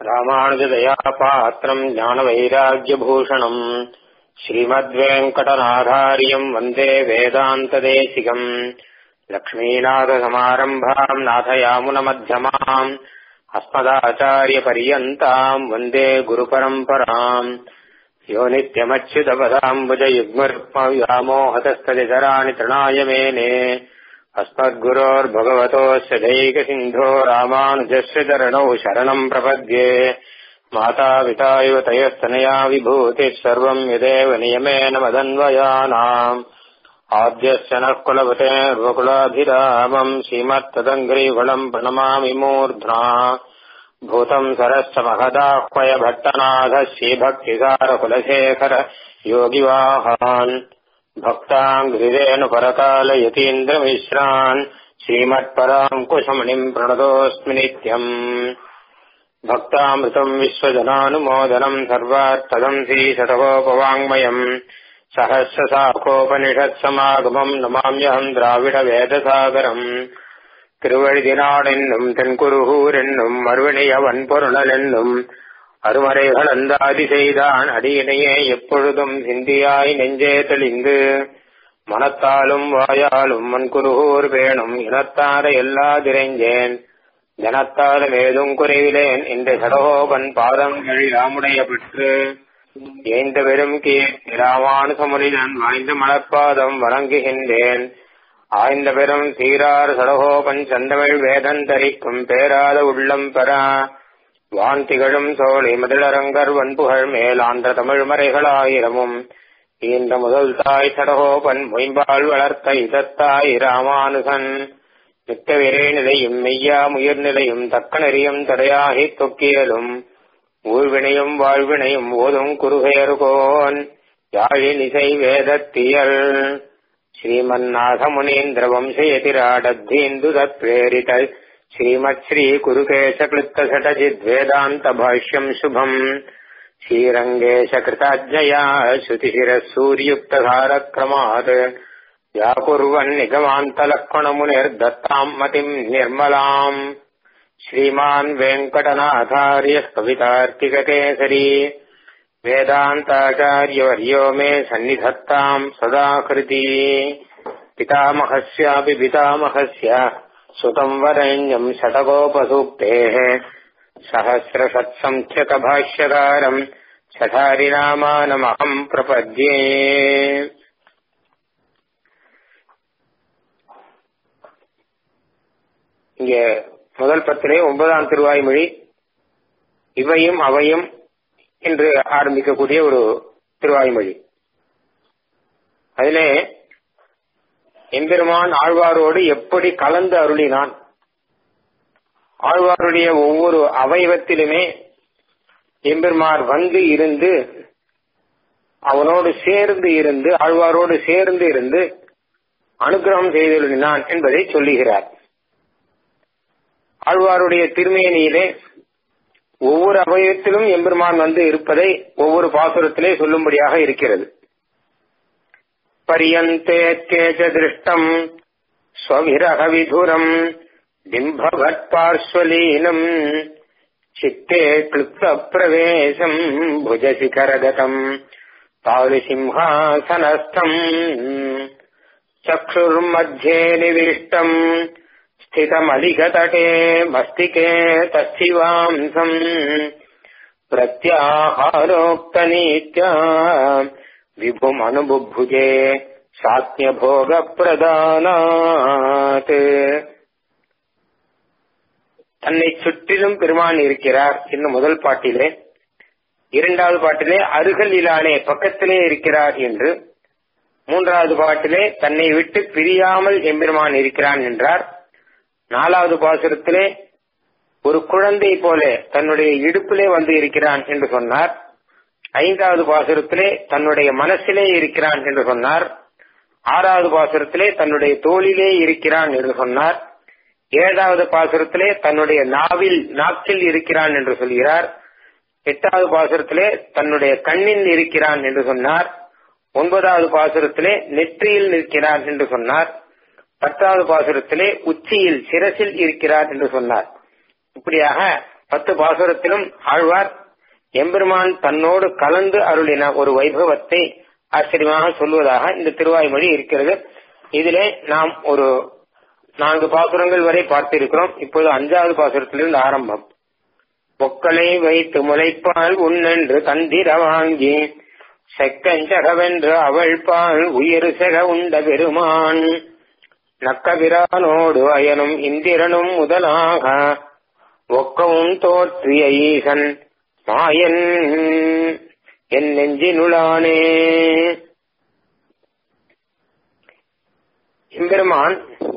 ராமானுஜதயா பாத்திரம் ஞானவைராக்கியபூஷணம் ஸ்ரீமத்வேங்கடநாதாரியம் வந்தே வேதாந்ததேசிகம் லக்ஷ்மீநாதசமாரம்பாம் நாதயாமுனமध्यமாம் अस्मदाचार्यपर्यन्ताम् वन्दे गुरुपरम्पराम् यो नित्यमच्युतपदाम्बुजयुग्मरुक्मव्यामोहतस्तदितराणि तृणाय मेने अस्मद्गुरोर्भगवतोऽस्य दैकसिन्धो रामानुजस्य चरणौ शरणम् प्रपद्ये मातापिता इव तयस्तनया विभूतिः सर्वम् यदेव नियमेन मदन्वयानाम् आद्यस्य नः कुलपतेर्वकुलाभिरामम् श्रीमत्तदङ्घ्रीकुलम् प्रणमामि मूर्ध्ना भूतम् सरश्च महदाह्वय भट्टनाथः श्रीभक्तिसारकुलशेखर योगिवाहान् भक्ताङ्घ्रिरेणुपरकालयतीन्द्रमिश्रान् श्रीमत्पराङ्कुशमणिम् प्रणतोऽस्मि नित्यम् भक्तामृतम् विश्वजनानुमोदनम् सर्वार्थदम् श्रीशतकोपवाङ्मयम् சகசிரசாகோபனிஷத்சமாகமம் நமாமியகம் திராவிட வேதசாகரம் திருவழுதினாடென்னும் தென்குருகூர் என்னும் மறுவினையவன் பொருளல் என்னும் அருமறைகள் அந்தாதி செய்தான் அடியினையே எப்பொழுதும் சிந்தியாய் நெஞ்சே தெளிந்து மனத்தாலும் வாயாலும் மண்குருகூர் வேணும் இனத்தார எல்லா திரைஞ்சேன் ஜனத்தாலும் ஏதும் குறைவிலேன் இந்த சடகோபன் பாதம் கழியாமுடைய பெற்று ஏந்த பெரும் கீர்த்தி ராமானுசமுனிதன் வாய்ந்த மலர்பாதம் வணங்குகின்றேன் ஆய்ந்த பெரும் சீரார் சடகோபன் சந்தமிழ் வேதன் தரிக்கும் பேராத உள்ளம் பெறா வான் திகழும் சோழி மதிலரங்கர் வன்புகழ் மேலாந்த தமிழ் மறைகளாயிரமும் ஈன்ற முதல் தாய் சடகோபன் மொயம்பால் வளர்த்த இதத்தாய் ராமானுசன் மிக்க விரை நிலையும் மெய்யா முயர் நிலையும் தக்க நெறியும் தடையாகி தொக்கியலும் ஊழ்வினையும் வாழ்வினையும் ஓதும் குருகையர்கோன் யாழின் இசை வேதத்தியல் ஸ்ரீமன்னாகமுனீந்திர வம்சயதிராடத்தீந்து தத்வேரித ஸ்ரீமத் ஸ்ரீ குருகேசகிருத்த சடஜித் வேதாந்த பாஷ்யம் சுபம் ஸ்ரீரங்கேஷ கிருதாஜயா ஸ்ருதிசிர சூரியுக்தகாரக்ரமாத் व्याकुर्वन् निगमान्तलक्ष्मणमुनिर्दत्ताम् मतिम् निर्मलाम् श्रीमान् वेङ्कटनाथार्यः कवितार्तिककेसरी वेदान्ताचार्यवर्यो मे सन्निधत्ताम् सदा कृती पितामहस्यापि पितामहस्य सुतम् वरेण्यम् शतकोपसूक्तेः सहस्रषत्सङ्ख्यकभाष्यकारम् शठारिनामानमहम् प्रपद्ये இங்க முதல் பத்திலே ஒன்பதாம் திருவாய்மொழி இவையும் அவையும் என்று ஆரம்பிக்கக்கூடிய ஒரு திருவாய்மொழி அதிலே எம்பெருமான் ஆழ்வாரோடு எப்படி கலந்து அருளினான் ஆழ்வாருடைய ஒவ்வொரு அவயவத்திலுமே எம்பெருமார் வந்து இருந்து அவனோடு சேர்ந்து இருந்து ஆழ்வாரோடு சேர்ந்து இருந்து அனுகிரகம் செய்தருளினான் என்பதை சொல்லுகிறார் ஆழ்வாருடைய திருமேனியிலே ஒவ்வொரு அவயத்திலும் எம்பெருமான் வந்து இருப்பதை ஒவ்வொரு பாசுரத்திலே சொல்லும்படியாக இருக்கிறது பரியந்தே கேச்ச திருஷ்டம் ஸ்வவிரக விதுரம் பிம்பவத் பார்ஸ்வலீனம் சித்தே கிளுப்த பிரவேசம் புஜசிகரகதம் தாலுசிம்ஹாசனஸ்தம் சக்ஷுர்மத்தியே நிவிஷ்டம் स्थितमलिघतटे मस्तिके तस्थिवांसम् प्रत्याहारोक्तनीत्या विभुमनुबुभुजे சாத்தியபோகப்பிரதானாத் தன்னை சுற்றிலும் பெருமான் இருக்கிறார் என்னும் முதல் பாட்டிலே இரண்டாவது பாட்டிலே அருகலிலானே பக்கத்திலே இருக்கிறார் என்று மூன்றாவது பாட்டிலே தன்னை விட்டு பிரியாமல் எம்பெருமான் இருக்கிறான் என்றார் நாலாவது பாசுரத்திலே ஒரு குழந்தை போல தன்னுடைய இடுப்பிலே வந்து இருக்கிறான் என்று சொன்னார் ஐந்தாவது பாசுரத்திலே தன்னுடைய மனசிலே இருக்கிறான் என்று சொன்னார் ஆறாவது பாசுரத்திலே தன்னுடைய தோளிலே இருக்கிறான் என்று சொன்னார் ஏழாவது பாசுரத்திலே தன்னுடைய நாவில் நாக்கில் இருக்கிறான் என்று சொல்கிறார் எட்டாவது பாசுரத்திலே தன்னுடைய கண்ணில் இருக்கிறான் என்று சொன்னார் ஒன்பதாவது பாசுரத்திலே நெற்றியில் நிற்கிறான் என்று சொன்னார் பத்தாவது பாசுரத்திலே உச்சியில் சிரசில் இருக்கிறார் என்று சொன்னார் இப்படியாக பத்து பாசுரத்திலும் ஆழ்வார் எம்பெருமான் தன்னோடு கலந்து அருளின ஒரு வைபவத்தை ஆச்சரியமாக சொல்வதாக இந்த திருவாய்மொழி இருக்கிறது இதிலே நாம் ஒரு நான்கு பாசுரங்கள் வரை பார்த்திருக்கிறோம் இப்போது அஞ்சாவது பாசுரத்திலிருந்து ஆரம்பம் பொக்களை வைத்து முளைப்பால் உண்ணென்று தந்திர வாங்கி செக்கஞ்சகவென்று அவள் பால் உயிர் செக உண்ட பெருமான் நக்கபிரானோடு அயனும் இந்திரனும் முதலாக ஒக்கவும் தோற்றிய ஈசன் மாயன் என் நெஞ்சினுளானே எம்பெருமான்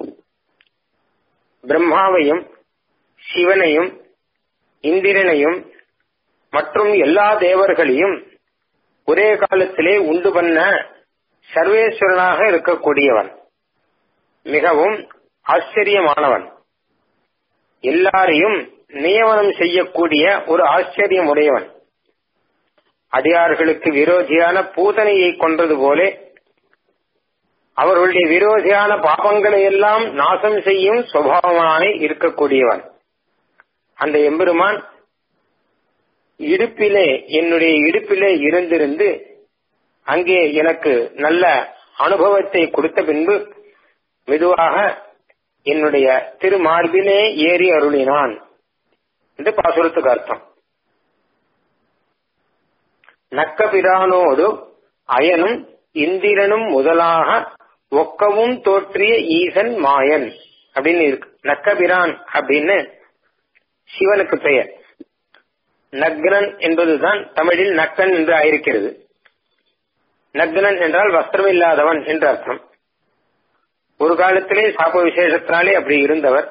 பிரம்மாவையும் சிவனையும் இந்திரனையும் மற்றும் எல்லா தேவர்களையும் ஒரே காலத்திலே உண்டு பண்ண சர்வேஸ்வரனாக இருக்கக்கூடியவன் மிகவும் ஆச்சரியமானவன் எல்லாரையும் நியமனம் செய்யக்கூடிய ஒரு ஆச்சரியம் உடையவன் அடியார்களுக்கு விரோதியான பூதனையை கொன்றது போலே அவர்களுடைய விரோதியான பாபங்களை எல்லாம் நாசம் செய்யும் சுபாவமாய் இருக்கக்கூடியவன் அந்த எம்பெருமான் இடுப்பிலே என்னுடைய இடுப்பிலே இருந்திருந்து அங்கே எனக்கு நல்ல அனுபவத்தை கொடுத்த பின்பு மெதுவாக என்னுடைய திருமார்பிலே ஏறி அருளினான் என்று பாசுரத்துக்கு அர்த்தம் நக்கபிரானோடு அயனும் இந்திரனும் முதலாக ஒக்கவும் தோற்றிய ஈசன் மாயன் அப்படின்னு இருக்கு நக்கபிரான் அப்படின்னு சிவனுக்கு பெயர் நக்னன் என்பதுதான் தமிழில் நக்கன் என்று ஆயிருக்கிறது நக்னன் என்றால் வஸ்திரம் இல்லாதவன் என்று அர்த்தம் ஒரு காலத்திலே சாப விசேஷத்தினாலே அப்படி இருந்தவர்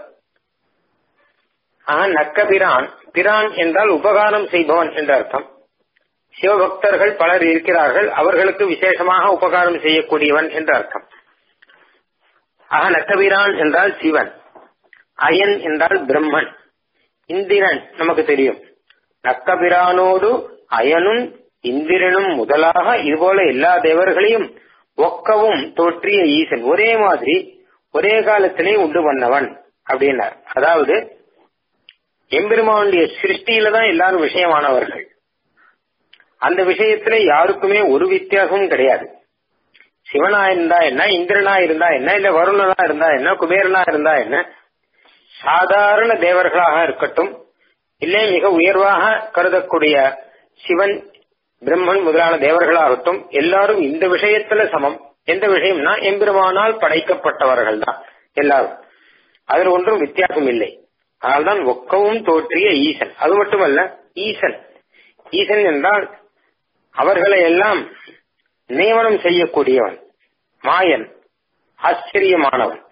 ஆக நக்கபிரான் பிரான் என்றால் உபகாரம் செய்பவன் என்று அர்த்தம் சிவபக்தர்கள் பலர் இருக்கிறார்கள் அவர்களுக்கு விசேஷமாக உபகாரம் செய்யக்கூடியவன் என்று அர்த்தம் ஆக நக்கபிரான் என்றால் சிவன் அயன் என்றால் பிரம்மன் இந்திரன் நமக்கு தெரியும் நக்கபிரானோடு அயனும் இந்திரனும் முதலாக இதுபோல எல்லா தேவர்களையும் ஒக்கவும் தோற்றிய ஈசன் ஒரே மாதிரி ஒரே காலத்திலே உண்டு பண்ணவன் அப்படின்னார் அதாவது எம்பெருமானுடைய சிருஷ்டியில தான் எல்லாரும் விஷயமானவர்கள் அந்த விஷயத்துல யாருக்குமே ஒரு வித்தியாசமும் கிடையாது சிவனா இருந்தா என்ன இந்திரனா இருந்தா என்ன இல்ல வருணனா இருந்தா என்ன குபேரனா இருந்தா என்ன சாதாரண தேவர்களாக இருக்கட்டும் இல்லை மிக உயர்வாக கருதக்கூடிய சிவன் பிரம்மன் முதலான தேவர்களாகட்டும் எல்லாரும் இந்த விஷயத்துல சமம் எந்த விஷயம்னா எம்பெருமானால் படைக்கப்பட்டவர்கள் தான் எல்லாரும் அதில் ஒன்றும் வித்தியாசம் இல்லை அதனால்தான் ஒக்கவும் தோற்றிய ஈசன் அது மட்டுமல்ல ஈசன் ஈசன் என்றால் அவர்களை எல்லாம் நியமனம் செய்யக்கூடியவன் மாயன் ஆச்சரியமானவன்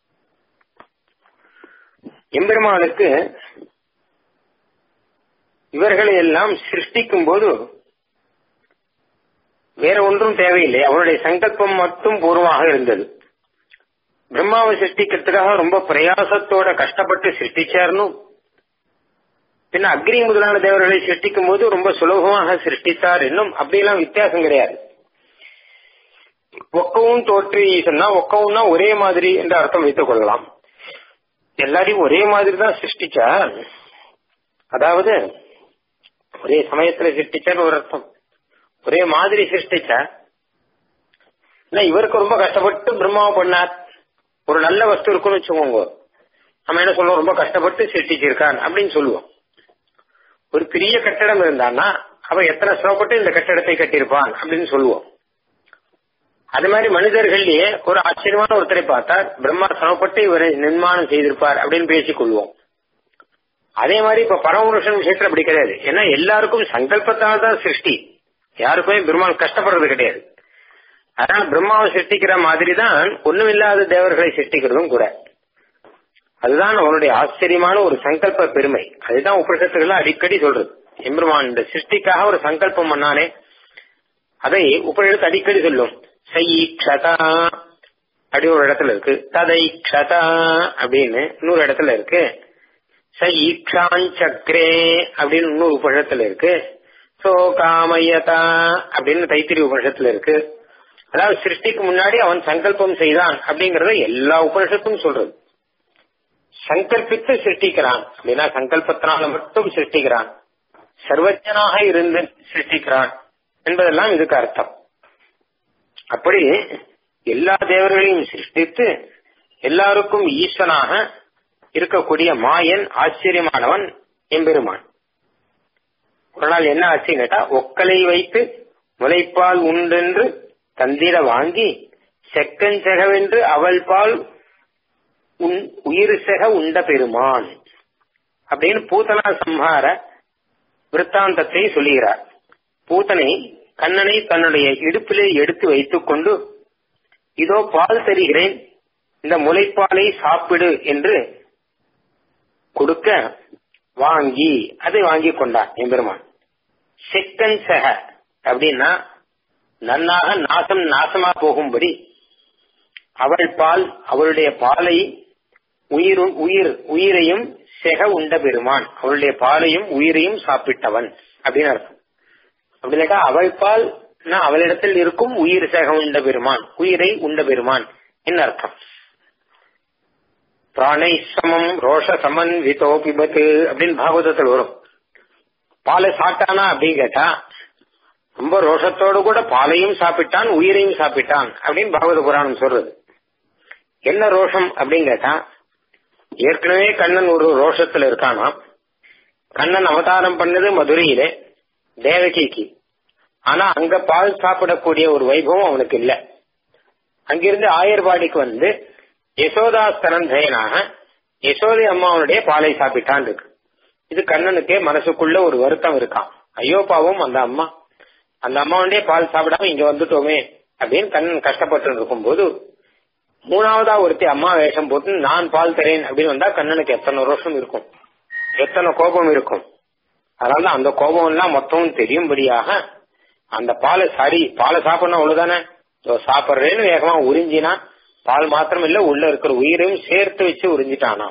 எம்பெருமானுக்கு இவர்களை எல்லாம் சிருஷ்டிக்கும் போது வேற ஒன்றும் தேவையில்லை அவருடைய சங்கல்பம் மட்டும் பூர்வமாக இருந்தது பிரம்மாவை சிருஷ்டிக்கிறதுக்காக ரொம்ப பிரயாசத்தோட கஷ்டப்பட்டு சிருஷ்டிச்சார்னும் பின்ன அக்னி முதலான தேவர்களை சிருஷ்டிக்கும் போது ரொம்ப சுலபமாக சிருஷ்டித்தார் என்னும் அப்படியெல்லாம் வித்தியாசம் கிடையாது ஒக்கவும் தோற்றி சொன்னா ஒக்கவும்னா ஒரே மாதிரி என்ற அர்த்தம் வைத்துக் கொள்ளலாம் எல்லாரையும் ஒரே மாதிரி தான் சிருஷ்டிச்சா அதாவது ஒரே சமயத்துல சிருஷ்டிச்சான்னு ஒரு அர்த்தம் ஒரே மாதிரி சிருஷ்டிச்சா இவருக்கு ரொம்ப கஷ்டப்பட்டு பிரம்மாவை பண்ணார் ஒரு நல்ல வஸ்து இருக்குன்னு வச்சுக்கோங்க நம்ம என்ன சொல்லுவோம் ரொம்ப கஷ்டப்பட்டு சிருஷ்டிச்சிருக்கான் அப்படின்னு சொல்லுவோம் ஒரு பெரிய கட்டடம் இருந்தான்னா அவன் எத்தனை சிரமப்பட்டு இந்த கட்டடத்தை கட்டியிருப்பான் அப்படின்னு சொல்லுவோம் அது மாதிரி மனிதர்கள்லயே ஒரு ஆச்சரியமான ஒருத்தரை பார்த்தார் பிரம்மா சிரமப்பட்டு இவரை நிர்மாணம் செய்திருப்பார் அப்படின்னு பேசிக் கொள்வோம் அதே மாதிரி இப்ப பரமபுருஷன் விஷயத்துல அப்படி கிடையாது ஏன்னா எல்லாருக்கும் சங்கல்பத்தால் தான் சிருஷ்டி யாருக்குமே பிரம்மான் கஷ்டப்படுறது கிடையாது அதனால பிரம்மாவை சிருஷ்டிக்கிற மாதிரி தான் ஒண்ணுமில்லாத தேவர்களை சிருஷ்டிக்கிறதும் கூட அதுதான் அவனுடைய ஆச்சரியமான ஒரு சங்கல்ப பெருமை அதுதான் உபனிஷத்துகள் அடிக்கடி சொல்றது எம்பெருமான் இந்த சிருஷ்டிக்காக ஒரு சங்கல்பம் பண்ணானே அதை உபனிஷத்து அடிக்கடி சொல்லும் சைக்ஷதா அப்படி ஒரு இடத்துல இருக்கு ததை க்ஷதா அப்படின்னு இன்னொரு இடத்துல இருக்கு சைக்ஷாஞ்சக்ரே அப்படின்னு இன்னொரு உபனிஷத்துல இருக்கு சோ காமயதா அப்படின்னு தைத்திரி உபனிஷத்துல இருக்கு அதாவது சிருஷ்டிக்கு முன்னாடி அவன் சங்கல்பம் செய்தான் அப்படிங்கறத எல்லா உபனிஷத்தும் சொல்றது சங்கல்பித்து சிருஷ்டிக்கிறான் அப்படின்னா சங்கல்பத்தினால மட்டும் சிருஷ்டிக்கிறான் சர்வஜனாக இருந்து சிருஷ்டிக்கிறான் என்பதெல்லாம் இதுக்கு அர்த்தம் அப்படி எல்லா தேவர்களையும் சிருஷ்டித்து எல்லாருக்கும் ஈஸ்வனாக இருக்கக்கூடிய மாயன் ஆச்சரியமானவன் எம்பெருமான் ஒரு நாள் என்ன ஆச்சுன்னு கேட்டா ஒக்கலை வைத்து முளைப்பால் உண்டென்று தந்திர வாங்கி செக்கஞ்செகவென்று அவள் பால் உன் உயிர் செக உண்ட பெருமான் அப்படின்னு பூத்தனா சம்ஹார விற்த்தாந்தத்தை சொல்லுகிறார் பூத்தனை கண்ணனை தன்னுடைய இடுப்பிலே எடுத்து வைத்துக் கொண்டு இதோ பால் தருகிறேன் இந்த முளைப்பாலை சாப்பிடு என்று கொடுக்க வாங்கி அதை வாங்கி கொண்டான் எம்பெருமான் செக்கன் செக அப்படின்னா நன்னாக நாசம் நாசமா போகும்படி அவள் பால் அவளுடைய பாலை உயிர் உயிர் உயிரையும் செக உண்ட பெருமான் அவளுடைய பாலையும் உயிரையும் சாப்பிட்டவன் அப்படின்னு அர்த்தம் அப்படி இல்லைக்கா அவள் பால் அவளிடத்தில் இருக்கும் உயிர் செக உண்ட பெருமான் உயிரை உண்ட பெருமான் என்ன அர்த்தம் பிராணை சமம் ரோஷ சமன் விதோ பிபத்து அப்படின்னு பாகவதத்தில் வரும் பாலை சாப்பிட்டானா அப்படின்னு கேட்டா ரொம்ப ரோஷத்தோடு கூட பாலையும் சாப்பிட்டான் உயிரையும் சாப்பிட்டான் அப்படின்னு பாகவத புராணம் சொல்றது என்ன ரோஷம் அப்படின்னு கேட்டா ஏற்கனவே கண்ணன் ஒரு ரோஷத்துல இருக்கானா கண்ணன் அவதாரம் பண்ணது மதுரையிலே தேவகிக்கு ஆனா அங்க பால் சாப்பிடக்கூடிய ஒரு வைபவம் அவனுக்கு இல்ல அங்கிருந்து ஆயர்வாடிக்கு வந்து யசோதா ஸ்தனந்தயனாக யசோதை அம்மாவனுடைய பாலை சாப்பிட்டான் இருக்கு இது கண்ணனுக்கே மனசுக்குள்ள ஒரு வருத்தம் இருக்கான் ஐயோ பாவம் அந்த அம்மா அந்த அம்மாவுடைய பால் சாப்பிடாம இங்க வந்துட்டோமே அப்படின்னு கண்ணன் கஷ்டப்பட்டு இருக்கும் போது மூணாவதா ஒருத்தி அம்மா வேஷம் போட்டு நான் பால் தரேன் அப்படின்னு வந்தா கண்ணனுக்கு எத்தனை ரோஷம் இருக்கும் எத்தனை கோபம் இருக்கும் அதனால அந்த கோபம் எல்லாம் மொத்தமும் தெரியும்படியாக அந்த பாலை சரி பாலை சாப்பிடணும் அவ்வளவுதானே சாப்பிடுறேன்னு வேகமா உறிஞ்சினா பால் மாத்திரம் இல்ல உள்ள இருக்கிற உயிரையும் சேர்த்து வச்சு உறிஞ்சிட்டானா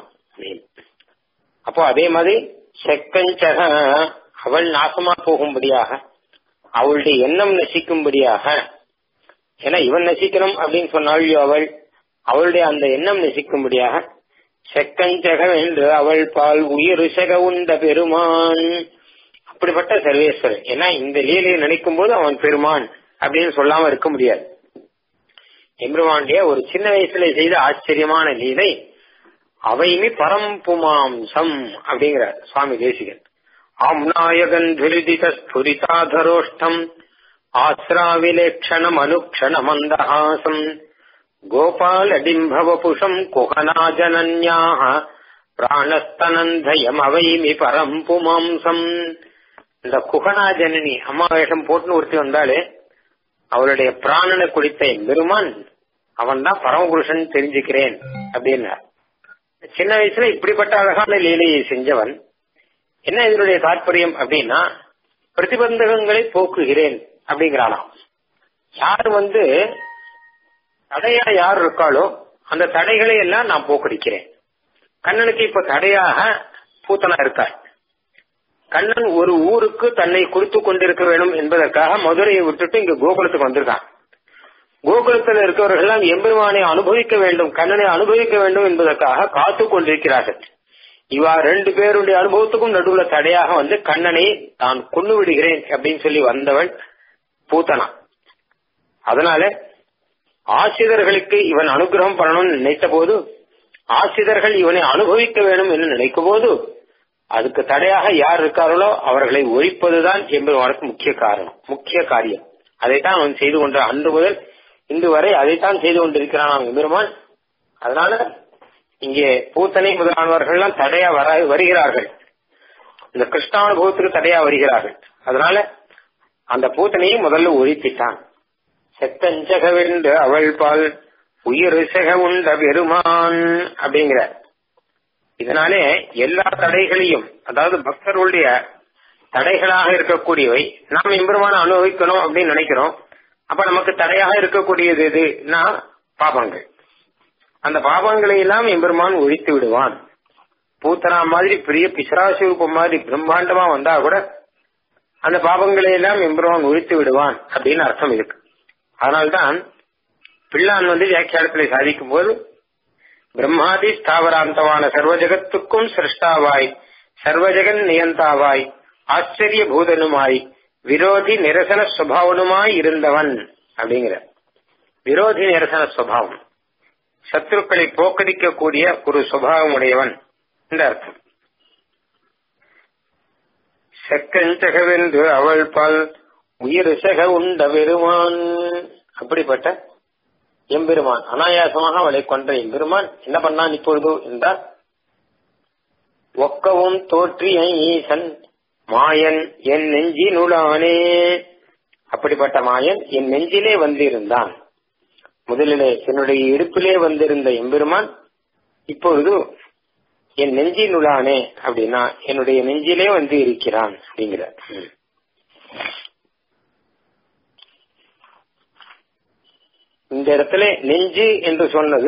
அப்போ அதே மாதிரி செக்கஞ்சக அவள் நாசமா போகும்படியாக அவளுடைய எண்ணம் நசிக்கும்படியாக ஏன்னா இவன் நசிக்கணும் அப்படின்னு சொன்னாள் அவள் அவளுடைய அந்த எண்ணம் நசிக்கும்படியாக செக்கஞ்சக என்று அவள் பால் உயிர் செக உண்ட பெருமான் அப்படிப்பட்ட சர்வேஸ்வரன் ஏன்னா இந்த லீலையை நினைக்கும் போது அவன் பெருமான் அப்படின்னு சொல்லாம இருக்க முடியாது எம்பெருமாண்டிய ஒரு சின்ன வயசுல செய்த ஆச்சரியமான லீலை அவைமி பரம்புமாம்சம் அப்படிங்கிற சுவாமி தேசிகன் ஆம்நாயகன் துரிதித ஸ்புரிதாதரோஷ்டம் ஆசிராவிலேக்ஷணம் அனுக்ஷண மந்தஹாசம் கோபாலடிம்பவபுஷம் குகனாஜனன்யாக பிராணஸ்தனந்தயம் அவைமி பரம்புமாம்சம் இந்த குகனாஜனனி அம்மா வேஷம் போட்டுன்னு ஒருத்தி வந்தாலே அவளுடைய பிராணனை குடித்த பெருமான் அவன் தான் பரமபுருஷன் தெரிஞ்சுக்கிறேன் அப்படின்னார் சின்ன வயசுல இப்படிப்பட்ட அழகான லீலையை செஞ்சவன் என்ன இதனுடைய தாற்பயம் அப்படின்னா பிரதிபந்தகங்களை போக்குகிறேன் அப்படிங்கிறானாம் யார் வந்து தடையா யார் இருக்காளோ அந்த தடைகளை எல்லாம் நான் போக்கடிக்கிறேன் கண்ணனுக்கு இப்ப தடையாக பூத்தனா இருக்காள் கண்ணன் ஒரு ஊருக்கு தன்னை குறித்து கொண்டிருக்க வேண்டும் என்பதற்காக மதுரையை விட்டுட்டு இங்க கோகுலத்துக்கு வந்திருக்கான் கோகுலத்தில் இருக்கிறவர்கள் எல்லாம் எம்பெருமானை அனுபவிக்க வேண்டும் கண்ணனை அனுபவிக்க வேண்டும் என்பதற்காக காத்து கொண்டிருக்கிறார்கள் இவா ரெண்டு பேருடைய அனுபவத்துக்கும் நடுவுல தடையாக வந்து கண்ணனை நான் கொண்டு விடுகிறேன் அப்படின்னு சொல்லி வந்தவள் பூத்தனா அதனால ஆசிரியர்களுக்கு இவன் அனுகிரகம் பண்ணணும்னு நினைத்த போது ஆசிரியர்கள் இவனை அனுபவிக்க வேண்டும் என்று நினைக்கும் போது அதுக்கு தடையாக யார் இருக்கார்களோ அவர்களை ஒழிப்பதுதான் எம்பெருமானுக்கு முக்கிய காரணம் முக்கிய காரியம் அதைத்தான் அவன் செய்து கொண்ட அன்று முதல் இன்று வரை அதைத்தான் செய்து கொண்டிருக்கிறான் எம்பெருமான் அதனால இங்கே பூத்தனை முதலானவர்கள் எல்லாம் தடையா வர வருகிறார்கள் இந்த கிருஷ்ணானுபவத்துக்கு தடையா வருகிறார்கள் அதனால அந்த பூத்தனையை முதல்ல ஒழித்திட்டான் செத்தஞ்சகவென்று அவள் பால் உயிர் செக உண்ட பெருமான் அப்படிங்கிற இதனாலே எல்லா தடைகளையும் அதாவது பக்தர்களுடைய தடைகளாக இருக்கக்கூடியவை நாம் எம்பெருமான அனுபவிக்கணும் அப்படின்னு நினைக்கிறோம் அப்ப நமக்கு தடையாக இருக்கக்கூடியது எதுனா பாபங்கள் அந்த பாபங்களை எல்லாம் எம்பெருமான் ஒழித்து விடுவான் பூத்தனா மாதிரி பெரிய பிசராசுரூபம் மாதிரி பிரம்மாண்டமா வந்தா கூட அந்த பாபங்களை எல்லாம் எம்பெருமான் ஒழித்து விடுவான் அப்படின்னு அர்த்தம் இருக்கு அதனால்தான் பிள்ளான் வந்து வியாக்கியானத்தில் சாதிக்கும் போது பிரம்மாதி ஸ்தாவராந்தமான சர்வ ஜெகத்துக்கும் சிருஷ்டாவாய் சர்வஜகன் நியந்தாவாய் ஆச்சரிய பூதனுமாய் விரோதி நிரசன சுபாவனுமாய் இருந்தவன் அப்படிங்கிற விரோதி நிரசன சுபாவம் சத்துருக்களை போக்கடிக்கக்கூடிய ஒரு சுபாவம் உடையவன் இந்த அர்த்தம் செக்கஞ்சகவென்று அவள் பால் உயிர் செக உண்ட பெருமான் அப்படிப்பட்ட எம்பெருமான் அனாயாசமாக அவளை கொன்ற எம்பெருமான் என்ன பண்ணான் இப்பொழுது என்றால் ஒக்கவும் தோற்றிய ஈசன் மாயன் என் நெஞ்சினுளானே அப்படிப்பட்ட மாயன் என் நெஞ்சிலே வந்திருந்தான் முதலிலே என்னுடைய இடுப்பிலே வந்திருந்த எம்பெருமான் இப்பொழுது என் நெஞ்சினுளானே அப்படின்னா என்னுடைய நெஞ்சிலே வந்து இருக்கிறான் அப்படிங்கிற இந்த இடத்துல நெஞ்சு என்று சொன்னது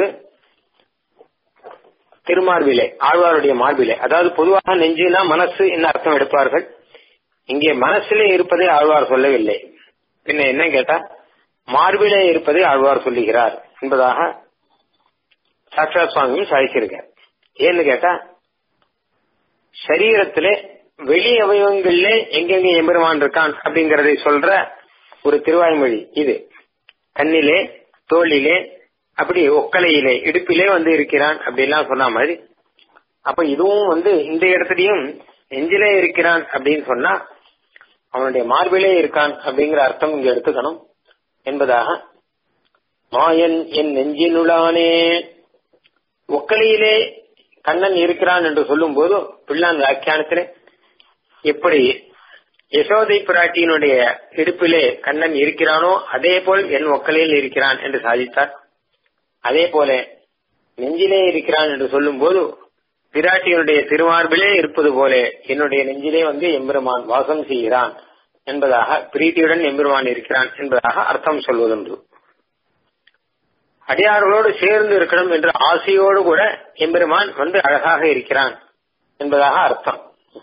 திருமார்பிலே ஆழ்வாருடைய மார்பிலே அதாவது பொதுவாக நெஞ்சுனா மனசு என்ன அர்த்தம் எடுப்பார்கள் இங்கே மனசிலே இருப்பதை ஆழ்வார் சொல்லவில்லை பின்ன என்ன கேட்டா மார்பிலே இருப்பதை ஆழ்வார் சொல்லுகிறார் என்பதாக சாட்சாத் சுவாமியும் சாதிச்சிருக்கார் ஏன்னு கேட்டா சரீரத்திலே வெளி அவயவங்களிலே எங்கெங்க எம்பெருமான் இருக்கான் அப்படிங்கறதை சொல்ற ஒரு திருவாய்மொழி இது கண்ணிலே தோளிலே அப்படி ஒக்கலையிலே இடுப்பிலே வந்து இருக்கிறான் அப்படின்லாம் சொன்ன மாதிரி அப்ப இதுவும் வந்து இந்த இடத்துலயும் நெஞ்சிலே இருக்கிறான் அப்படின்னு சொன்னா அவனுடைய மார்பிலே இருக்கான் அப்படிங்கிற அர்த்தம் இங்க எடுத்துக்கணும் என்பதாக மாயன் என் நெஞ்சினுளானே ஒக்கலையிலே கண்ணன் இருக்கிறான் என்று சொல்லும் போது பிள்ளான் வியாக்கியானத்திலே எப்படி யசோதை பிராட்டியினுடைய இடுப்பிலே கண்ணன் இருக்கிறானோ அதே போல் என் ஒக்கலையில் இருக்கிறான் என்று சாதித்தார் அதே போல நெஞ்சிலே இருக்கிறான் என்று சொல்லும் போது பிராட்டியினுடைய திருமார்பிலே இருப்பது போல என்னுடைய நெஞ்சிலே வந்து எம்பெருமான் வாசம் செய்கிறான் என்பதாக பிரீத்தியுடன் எம்பெருமான் இருக்கிறான் என்பதாக அர்த்தம் சொல்வதுண்டு அடியார்களோடு சேர்ந்து இருக்கணும் என்ற ஆசையோடு கூட எம்பெருமான் வந்து அழகாக இருக்கிறான் என்பதாக அர்த்தம்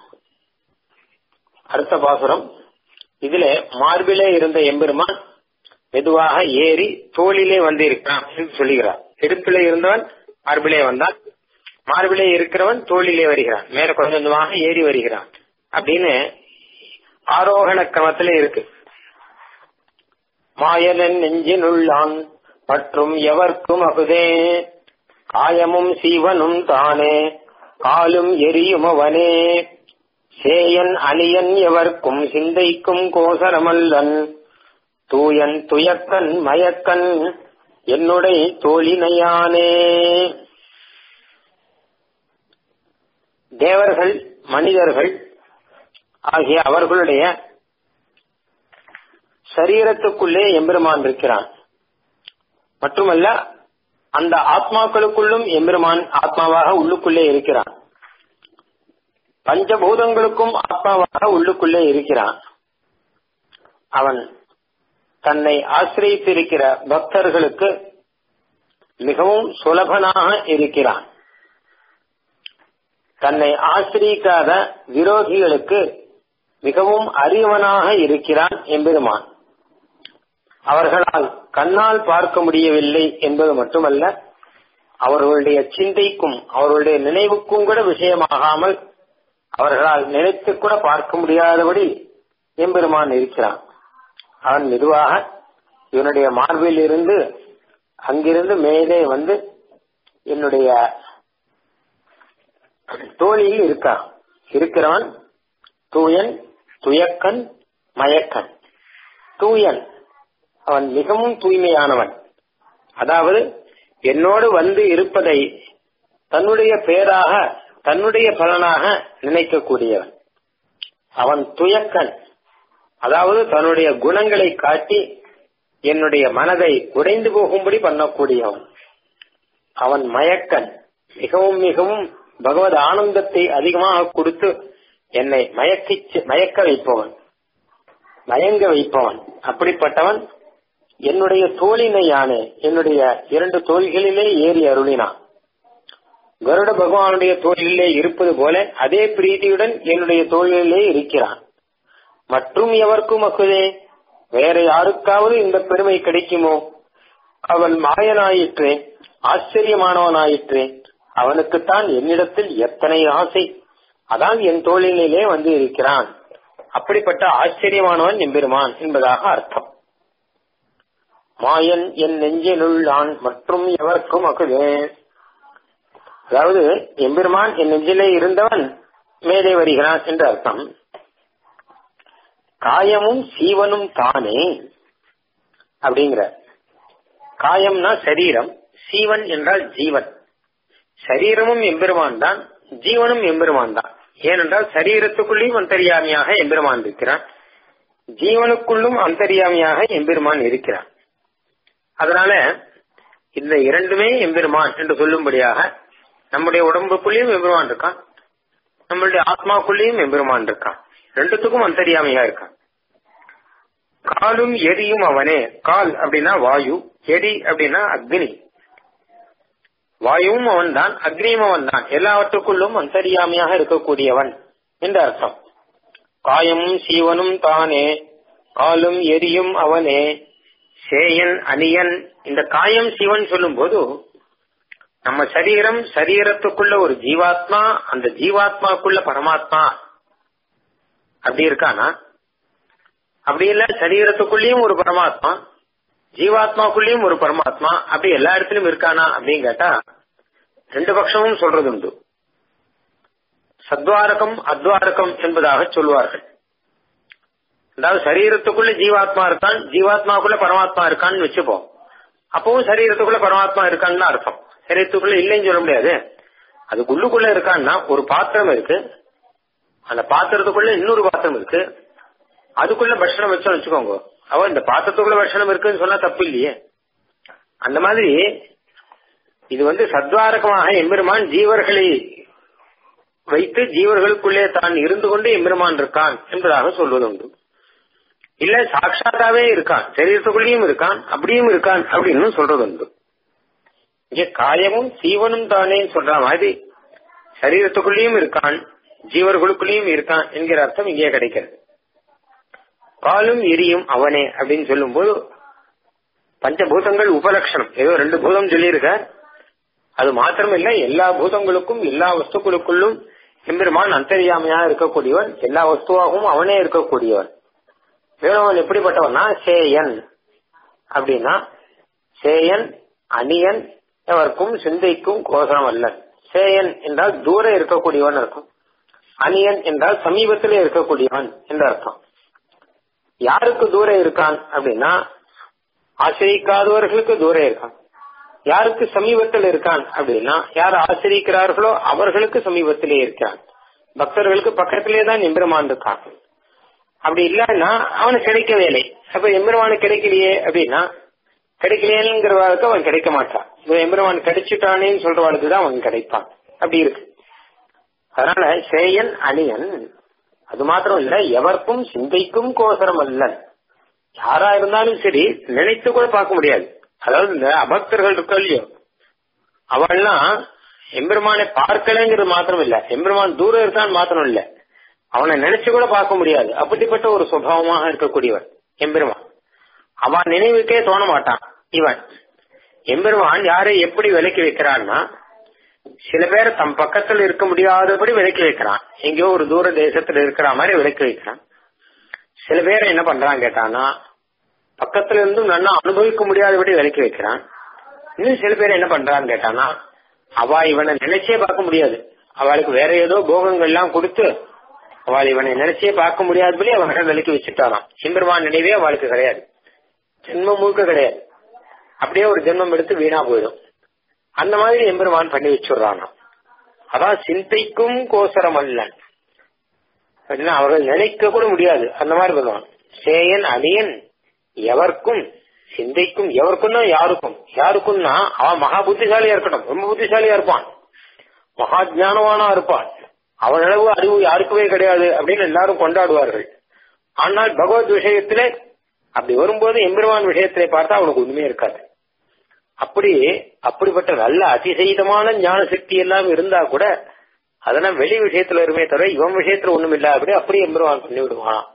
அடுத்த பாசுரம் இதுல மார்பிலே இருந்த எம்பெருமான் மெதுவாக ஏறி தோளிலே வந்து இருக்கிறான் என்று சொல்லுகிறார் இடுப்பிலே இருந்தவன் மார்பிலே வந்தான் மார்பிலே இருக்கிறவன் தோளிலே வருகிறான் மேல கொஞ்சம் கொஞ்சமாக ஏறி வருகிறான் அப்படின்னு ஆரோகண கிரமத்திலே இருக்கு மாயலன் நெஞ்சினுள்ளான் மற்றும் எவர்க்கும் அகுதே காயமும் சீவனும் தானே காலும் எரியும் அவனே சேயன் அணியன் எவர்க்கும் சிந்தைக்கும் கோசரமல்லன் தூயன் துயக்கன் மயக்கன் என்னுடைய தோழினையானே தேவர்கள் மனிதர்கள் ஆகிய அவர்களுடைய சரீரத்துக்குள்ளே எம்பெருமான் இருக்கிறான் மட்டுமல்ல அந்த ஆத்மாக்களுக்குள்ளும் எம்பெருமான் ஆத்மாவாக உள்ளுக்குள்ளே இருக்கிறான் பஞ்சபூதங்களுக்கும் ஆத்மாவாக உள்ளுக்குள்ளே இருக்கிறான் அவன் தன்னை ஆசிரியத்திருக்கிற பக்தர்களுக்கு மிகவும் சுலபனாக இருக்கிறான் தன்னை ஆசிரியிக்காத விரோதிகளுக்கு மிகவும் அறிவனாக இருக்கிறான் எம்பெருமான் அவர்களால் கண்ணால் பார்க்க முடியவில்லை என்பது மட்டுமல்ல அவர்களுடைய சிந்தைக்கும் அவர்களுடைய நினைவுக்கும் கூட விஷயமாகாமல் அவர்களால் நினைத்து கூட பார்க்க முடியாதபடி எம்பெருமான் இருக்கிறான் அவன் மெதுவாக இவனுடைய மார்பில் இருந்து அங்கிருந்து மேலே வந்து என்னுடைய தோழியில் இருக்கான் இருக்கிறவன் தூயன் துயக்கன் மயக்கன் தூயன் அவன் மிகவும் தூய்மையானவன் அதாவது என்னோடு வந்து இருப்பதை தன்னுடைய பேராக தன்னுடைய பலனாக நினைக்கக்கூடியவன் அவன் துயக்கன் அதாவது தன்னுடைய குணங்களை காட்டி என்னுடைய மனதை உடைந்து போகும்படி பண்ணக்கூடியவன் அவன் மயக்கன் மிகவும் மிகவும் பகவத் ஆனந்தத்தை அதிகமாக கொடுத்து என்னை மயக்கி மயக்க வைப்பவன் மயங்க வைப்பவன் அப்படிப்பட்டவன் என்னுடைய தோழினை யானே என்னுடைய இரண்டு தோள்களிலே ஏறி அருளினான் கருட பகவானுடைய தோளிலே இருப்பது போல அதே பிரீதியுடன் என்னுடைய தோளிலே இருக்கிறான் மற்றும் எவர்க்கும் அக்குதே வேற யாருக்காவது இந்த பெருமை கிடைக்குமோ அவன் மாயனாயிற்றே ஆச்சரியமானவனாயிற்றே அவனுக்குத்தான் என்னிடத்தில் எத்தனை ஆசை அதான் என் தோழினிலே வந்து இருக்கிறான் அப்படிப்பட்ட ஆச்சரியமானவன் எம்பெருமான் என்பதாக அர்த்தம் மாயன் என் நெஞ்சிலுள்ளான் மற்றும் எவர்க்கும் அகுதே அதாவது எம்பெருமான் என் நெஞ்சிலே இருந்தவன் மேலே வருகிறான் என்று அர்த்தம் காயமும் சீவனும் தானே அப்படிங்கிற காயம்னா சரீரம் சீவன் என்றால் ஜீவன் சரீரமும் எம்பெருமான் தான் ஜீவனும் எம்பெருமான் தான் ஏனென்றால் சரீரத்துக்குள்ளேயும் அந்தரியாமியாக எம்பெருமான் இருக்கிறான் ஜீவனுக்குள்ளும் அந்தரியாமியாக எம்பெருமான் இருக்கிறான் அதனால இந்த இரண்டுமே எம்பெருமான் என்று சொல்லும்படியாக நம்முடைய உடம்புக்குள்ளேயும் எம்பெருமான் இருக்கான் நம்மளுடைய ஆத்மாக்குள்ளேயும் எம்பெருமான் இருக்கான் ரெண்டுத்துக்கும் அந்தரியாமையா இருக்கான் காலும் எரியும் அவனே கால் அப்படின்னா வாயு எரி அப்படின்னா அக்னி வாயுவும் அவன் தான் அக்னியும் அவன் தான் எல்லாவற்றுக்குள்ளும் அந்தரியாமையாக இருக்கக்கூடியவன் என்று அர்த்தம் காயமும் சீவனும் தானே காலும் எரியும் அவனே சேயன் அணியன் இந்த காயம் சிவன் சொல்லும் போது நம்ம சரீரம் சரீரத்துக்குள்ள ஒரு ஜீவாத்மா அந்த ஜீவாத்மாக்குள்ள பரமாத்மா அப்படி இருக்கானா அப்படி இல்ல சரீரத்துக்குள்ளேயும் ஒரு பரமாத்மா ஜீவாத்மாக்குள்ளேயும் ஒரு பரமாத்மா அப்படி எல்லா இடத்துலயும் இருக்கானா அப்படின்னு கேட்டா ரெண்டு பட்சமும் சொல்றது உண்டு சத்வாரகம் அத்வாரகம் என்பதாக சொல்வார்கள் அதாவது சரீரத்துக்குள்ள ஜீவாத்மா இருக்கான் ஜீவாத்மாக்குள்ள பரமாத்மா இருக்கான்னு வச்சுப்போம் அப்பவும் சரீரத்துக்குள்ள பரமாத்மா இருக்கான்னு அர்த்தம் சரீரத்துக்குள்ள இல்லைன்னு சொல்ல முடியாது அது உள்ளுக்குள்ள இருக்கான்னா ஒரு பாத்திரம் இருக்கு அந்த பாத்திரத்துக்குள்ள இன்னொரு பாத்திரம் இருக்கு அதுக்குள்ள பட்சணம் வச்சோம் வச்சுக்கோங்க அவ இந்த பாத்திரத்துக்குள்ள பட்சணம் இருக்குன்னு சொன்னா தப்பு இல்லையே அந்த மாதிரி இது வந்து சத்வாரகமாக எம்பெருமான் ஜீவர்களை வைத்து ஜீவர்களுக்குள்ளே தான் இருந்து கொண்டு எம்பெருமான் இருக்கான் என்பதாக சொல்வது உண்டு இல்ல சாட்சாத்தாவே இருக்கான் சரீரத்துக்குள்ளேயும் இருக்கான் அப்படியும் இருக்கான் அப்படின்னு சொல்றது உண்டு இங்க காயமும் சீவனும் தானே சொல்ற மாதிரி சரீரத்துக்குள்ளேயும் இருக்கான் ஜீவர்களுக்குள்ளேயும் இருக்கான் என்கிற அர்த்தம் இங்கே கிடைக்கிறது காலும் எரியும் அவனே அப்படின்னு சொல்லும் போது பஞ்சபூதங்கள் உபலட்சணம் ஏதோ ரெண்டு பூதம் சொல்லியிருக்க அது மாத்திரமில்ல எல்லா பூதங்களுக்கும் எல்லா வஸ்துக்களுக்குள்ளும் எம்பெருமான் அந்தரியாமையா இருக்கக்கூடியவன் எல்லா வஸ்துவாகவும் அவனே இருக்கக்கூடியவன் வேணுவன் எப்படிப்பட்டவனா சேயன் அப்படின்னா சேயன் அணியன் எவருக்கும் சிந்தைக்கும் கோசரம் அல்ல சேயன் என்றால் தூர இருக்கக்கூடியவன் இருக்கும் அணியன் என்றால் சமீபத்திலே இருக்கக்கூடியவன் என்று அர்த்தம் யாருக்கு தூரம் இருக்கான் அப்படின்னா ஆசிரிக்காதவர்களுக்கு தூரம் இருக்கான் யாருக்கு சமீபத்தில் இருக்கான் அப்படின்னா யார் ஆசிரிக்கிறார்களோ அவர்களுக்கு சமீபத்திலே இருக்கான் பக்தர்களுக்கு பக்கத்திலே தான் எம்பெருமான் இருக்கான் அப்படி இல்லைன்னா அவனுக்கு கிடைக்கவே இல்லை அப்ப எம்பெருமானு கிடைக்கலையே அப்படின்னா கிடைக்கலையேங்கிறவாளுக்கு அவன் கிடைக்க மாட்டான் இப்போ எம்பெருமான் கிடைச்சிட்டானேன்னு சொல்றவாளுக்கு தான் அவன் கிடைப்பான் அப்படி இருக்கு அதனால சேயன் அணியன் அது மாத்திரம் இல்ல எவருக்கும் சிந்தைக்கும் கோசரம் அல்ல யாரா இருந்தாலும் சரி நினைத்து கூட பார்க்க முடியாது அதாவது இந்த அபக்தர்கள் இருக்கோ இல்லையோ அவள்லாம் எம்பெருமானை பார்க்கலங்கிறது மாத்திரம் இல்ல எம்பெருமான் தூரம் இருக்கான்னு மாத்திரம் இல்ல அவனை நினைச்சு கூட பார்க்க முடியாது அப்படிப்பட்ட ஒரு சுபாவமாக இருக்கக்கூடியவன் எம்பெருமான் அவன் நினைவுக்கே தோண மாட்டான் இவன் எம்பெருமான் யாரை எப்படி விலக்கி வைக்கிறான்னா சில பேர் தம் பக்கத்தில் இருக்க முடியாதபடி விலக்கி வைக்கிறான் எங்கேயோ ஒரு தூர தேசத்துல இருக்கிற மாதிரி விலக்கி வைக்கிறான் சில பேர் என்ன பண்றான் கேட்டானா பக்கத்துல இருந்தும் நல்லா அனுபவிக்க முடியாதபடி விலக்கி வைக்கிறான் இன்னும் சில பேர் என்ன பண்றான்னு கேட்டானா அவ இவனை நினைச்சே பார்க்க முடியாது அவளுக்கு வேற ஏதோ போகங்கள் எல்லாம் கொடுத்து அவள் இவனை நினைச்சே பார்க்க முடியாதபடி அவனை விலக்கி வச்சுட்டாராம் சிம்பெருமான் நினைவே அவளுக்கு கிடையாது ஜென்மம் முழுக்க கிடையாது அப்படியே ஒரு ஜென்மம் எடுத்து வீணா போயிடும் அந்த மாதிரி எம்பெருமான் பண்ணி வச்சுடுறானா அதான் சிந்தைக்கும் கோசரம் அல்ல அவர்கள் நினைக்க கூட முடியாது அந்த மாதிரி பண்ணுவான் சேயன் அணியன் எவர்க்கும் சிந்தைக்கும் எவருக்கும்னா யாருக்கும் யாருக்கும்னா அவன் மகா புத்திசாலியா இருக்கட்டும் ரொம்ப புத்திசாலியா இருப்பான் மகா ஜானவானா இருப்பான் அவன் அளவு அறிவு யாருக்குமே கிடையாது அப்படின்னு எல்லாரும் கொண்டாடுவார்கள் ஆனால் பகவத் விஷயத்திலே அப்படி வரும்போது எம்பெருமான் விஷயத்திலே பார்த்தா அவனுக்கு ஒண்ணுமே இருக்காது அப்படி அப்படிப்பட்ட நல்ல அதிசயிதமான ஞான சக்தி எல்லாம் இருந்தா கூட அதெல்லாம் வெளி விஷயத்துல இருமே தவிர இவன் விஷயத்துல ஒண்ணும் இல்ல அப்படி அப்படி எம்பெருமான் பண்ணி விடுவான்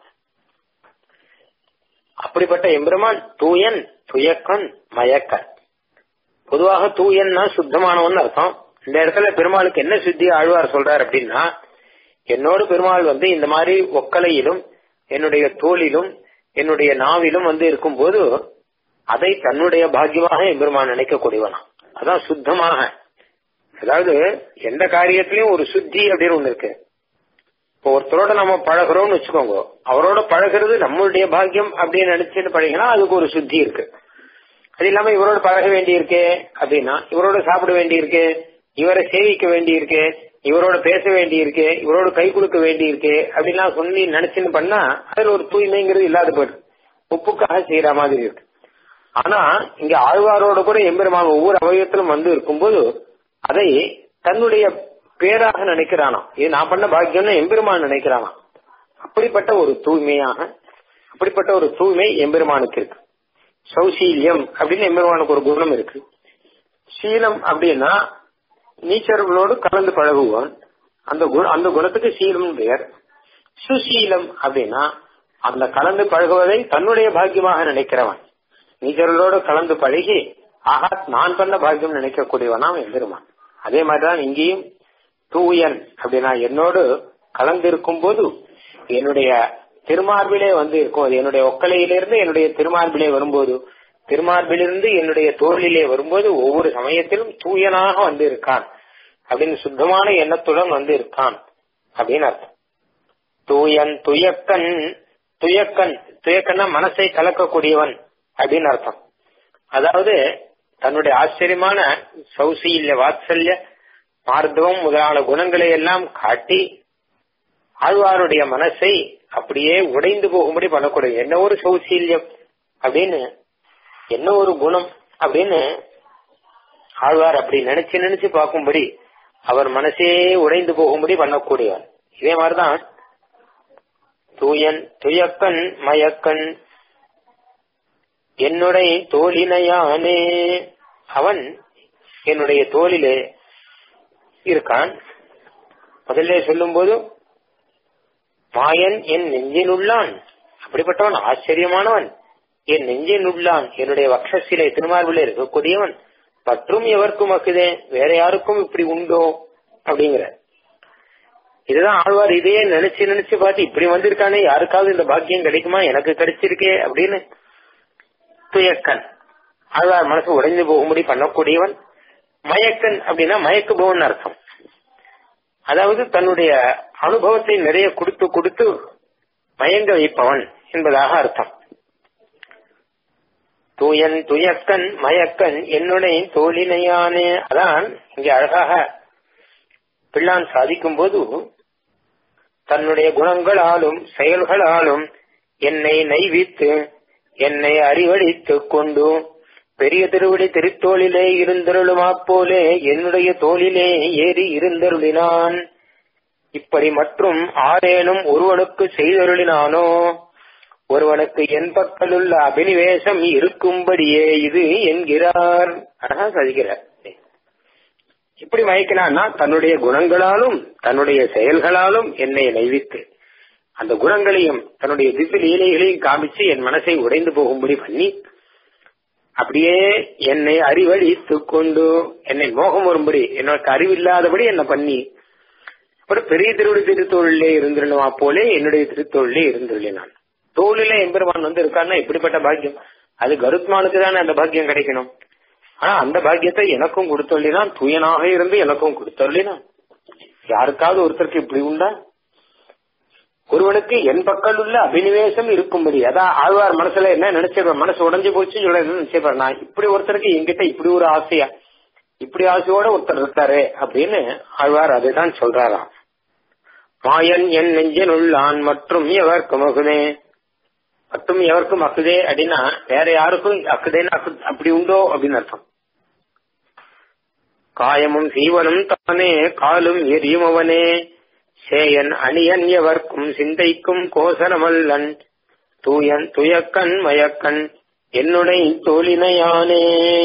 அப்படிப்பட்ட எம்பெருமான் தூயன் துயக்கன் மயக்க பொதுவாக தூயன்னா சுத்தமானவன் அர்த்தம் இந்த இடத்துல பெருமாளுக்கு என்ன சுத்தி ஆழ்வார் சொல்றார் அப்படின்னா என்னோடு பெருமாள் வந்து இந்த மாதிரி ஒக்கலையிலும் என்னுடைய தோளிலும் என்னுடைய நாவிலும் வந்து இருக்கும்போது அதை தன்னுடைய பாக்கியமாக எம்பெருமான் நினைக்கக்கூடியவனா அதான் சுத்தமாக அதாவது எந்த காரியத்திலயும் ஒரு சுத்தி அப்படின்னு ஒண்ணு இருக்கு இப்போ ஒருத்தரோட நம்ம பழகிறோம்னு வச்சுக்கோங்க அவரோட பழகிறது நம்மளுடைய பாக்கியம் அப்படின்னு நினைச்சுட்டு பழகினா அதுக்கு ஒரு சுத்தி இருக்கு அது இல்லாம இவரோட பழக வேண்டியிருக்கு அப்படின்னா இவரோட சாப்பிட வேண்டியிருக்கு இவரை சேவிக்க வேண்டியிருக்கு இவரோட பேச வேண்டியிருக்கு இவரோட கை கொடுக்க வேண்டியிருக்கு அப்படின்லாம் சொல்லி நினைச்சுன்னு பண்ணா அதுல ஒரு தூய்மைங்கிறது இல்லாத போயிடும் உப்புக்காக செய்யற மாதிரி இருக்கு ஆனா இங்க ஆழ்வாரோட கூட எம்பெருமான் ஒவ்வொரு அவயத்திலும் வந்து இருக்கும்போது அதை தன்னுடைய பேராக நினைக்கிறானாம் இது நான் பண்ண பாக்கியம்னு எம்பெருமான் நினைக்கிறானாம் அப்படிப்பட்ட ஒரு தூய்மையாக அப்படிப்பட்ட ஒரு தூய்மை எம்பெருமானுக்கு இருக்கு சௌசீல்யம் அப்படின்னு எம்பெருமானுக்கு ஒரு குணம் இருக்கு சீலம் அப்படின்னா நீச்சர்களோடு கலந்து பழகுவான் அந்த குண- அந்த குணத்துக்கு சீலம் பெயர் சுசீலம் அப்படின்னா அந்த கலந்து பழகுவதை தன்னுடைய பாக்கியமாக நினைக்கிறவன் நீச்சர்களோடு கலந்து பழகி ஆஹா நான் பண்ண பாக்கியம் நினைக்கக்கூடியவனாம் எம்பெருமான் அதே மாதிரிதான் இங்கேயும் தூயன் அப்படின்னா என்னோடு கலந்திருக்கும் போது என்னுடைய திருமார்பிலே வந்து இருக்கும் அது என்னுடைய ஒக்கலையிலிருந்து என்னுடைய திருமார்பிலே வரும்போது திருமார்பிலிருந்து என்னுடைய தோளிலே வரும்போது ஒவ்வொரு சமயத்திலும் தூயனாக வந்து இருக்கான் அப்படின்னு சுத்தமான எண்ணத்துடன் வந்து இருக்கான் அப்படின்னு அர்த்தம் தூயன் துயக்கன் துயக்கன் துயக்கன்னா மனசை கலக்கக்கூடியவன் அப்படின்னு அர்த்தம் அதாவது தன்னுடைய ஆச்சரியமான சௌசீல்ய வாத்சல்ய மார்தவம் முதலான குணங்களை எல்லாம் காட்டி ஆழ்வாருடைய மனசை அப்படியே உடைந்து போகும்படி பண்ணக்கூடிய என்ன ஒரு சௌசீல்யம் அப்படின்னு என்ன ஒரு குணம் அப்படின்னு ஆழ்வார் அப்படி நினைச்சு நினைச்சு பார்க்கும்படி அவர் மனசே உடைந்து போகும்படி பண்ணக்கூடியவர் இதே மாதிரிதான் தூயன் துயக்கன் மயக்கன் என்னுடைய தோழினையானே அவன் என்னுடைய தோளிலே இருக்கான் முதல்ல சொல்லும்போது மாயன் என் நெஞ்சில் உள்ளான் அப்படிப்பட்டவன் ஆச்சரியமானவன் என் நெஞ்சில் உள்ளான் என்னுடைய வக்ஷசிலே திருமார்பிலே இருக்கக்கூடியவன் மற்றும் எவருக்கும் அக்குதே வேற யாருக்கும் இப்படி உண்டோ அப்படிங்கிற இதுதான் ஆழ்வார் இதையே நினைச்சு நினைச்சு பார்த்து இப்படி வந்திருக்கானே யாருக்காவது இந்த பாக்கியம் கிடைக்குமா எனக்கு கிடைச்சிருக்கே அப்படின்னு துயக்கன் ஆழ்வார் மனசு உடைந்து போகும்படி பண்ணக்கூடியவன் மயக்கன் அப்படின்னா மயக்குபவன் அர்த்தம் அதாவது தன்னுடைய அனுபவத்தை நிறைய கொடுத்து கொடுத்து மயங்க வைப்பவன் என்பதாக அர்த்தம் தூயன் துயக்கன் மயக்கன் என்னுடைய தோழினையானே அதான் இங்கே அழகாக பிள்ளான் சாதிக்கும் போது தன்னுடைய குணங்களாலும் செயல்களாலும் என்னை நைவித்து என்னை அறிவழித்துக் கொண்டு பெரிய திருவிடி திருத்தோளிலே இருந்தருளுமா போலே என்னுடைய தோளிலே ஏறி இருந்தருளினான் இப்படி மற்றும் ஆரேனும் ஒருவனுக்கு செய்தருளினானோ ஒருவனுக்கு என் பக்கலுள்ள அபினிவேசம் இருக்கும்படியே இது என்கிறார் அழகா சாதிக்கிறார் இப்படி மயக்கினான்னா தன்னுடைய குணங்களாலும் தன்னுடைய செயல்களாலும் என்னை நைவித்து அந்த குணங்களையும் தன்னுடைய திவ்ய லீலைகளையும் காமிச்சு என் மனசை உடைந்து போகும்படி பண்ணி அப்படியே என்னை அறிவழித்துக் கொண்டு என்னை மோகம் வரும்படி எனக்கு அறிவில்லாதபடி என்ன பண்ணி அப்புறம் பெரிய திருவிடி திருத்தோழிலே இருந்துருணுமா போலே என்னுடைய திருத்தோழிலே இருந்துள்ளேன் நான் தோளிலே எம்பெருமான் வந்து இருக்கான்னா எப்படிப்பட்ட பாக்கியம் அது கருத்மானுக்கு தானே அந்த பாக்கியம் கிடைக்கணும் ஆனா அந்த பாக்கியத்தை எனக்கும் கொடுத்தொள்ளினான் தூயனாக இருந்து எனக்கும் கொடுத்தொள்ளினான் யாருக்காவது ஒருத்தருக்கு இப்படி உண்டா ஒருவனுக்கு என் பக்கம் உள்ள அபினிவேசம் இருக்கும்படி அதான் ஆழ்வார் மனசுல என்ன நினைச்சிருப்பார் மனசு உடஞ்சு போச்சுன்னு சொல்ல என்ன நினைச்சிருப்பார் நான் இப்படி ஒருத்தருக்கு என்கிட்ட இப்படி ஒரு ஆசையா இப்படி ஆசையோட ஒருத்தர் இருக்காரு அப்படின்னு ஆழ்வார் அதுதான் சொல்றாராம் மாயன் என் நெஞ்சன் உள்ளான் மற்றும் எவர்க்கும் அகுதே மற்றும் எவருக்கும் அக்குதே அப்படின்னா வேற யாருக்கும் அக்குதேன்னு அக்கு- அப்படி உண்டோ அப்படின்னு அர்த்தம் காயமும் சீவனும் தானே காலும் எரியும் அவனே சேயன் அணியன் எவர்க்கும் சிந்தைக்கும் கோசனமல்லன் தூயன் துயக்கன் மயக்கன் என்னுடைய தோழினையானே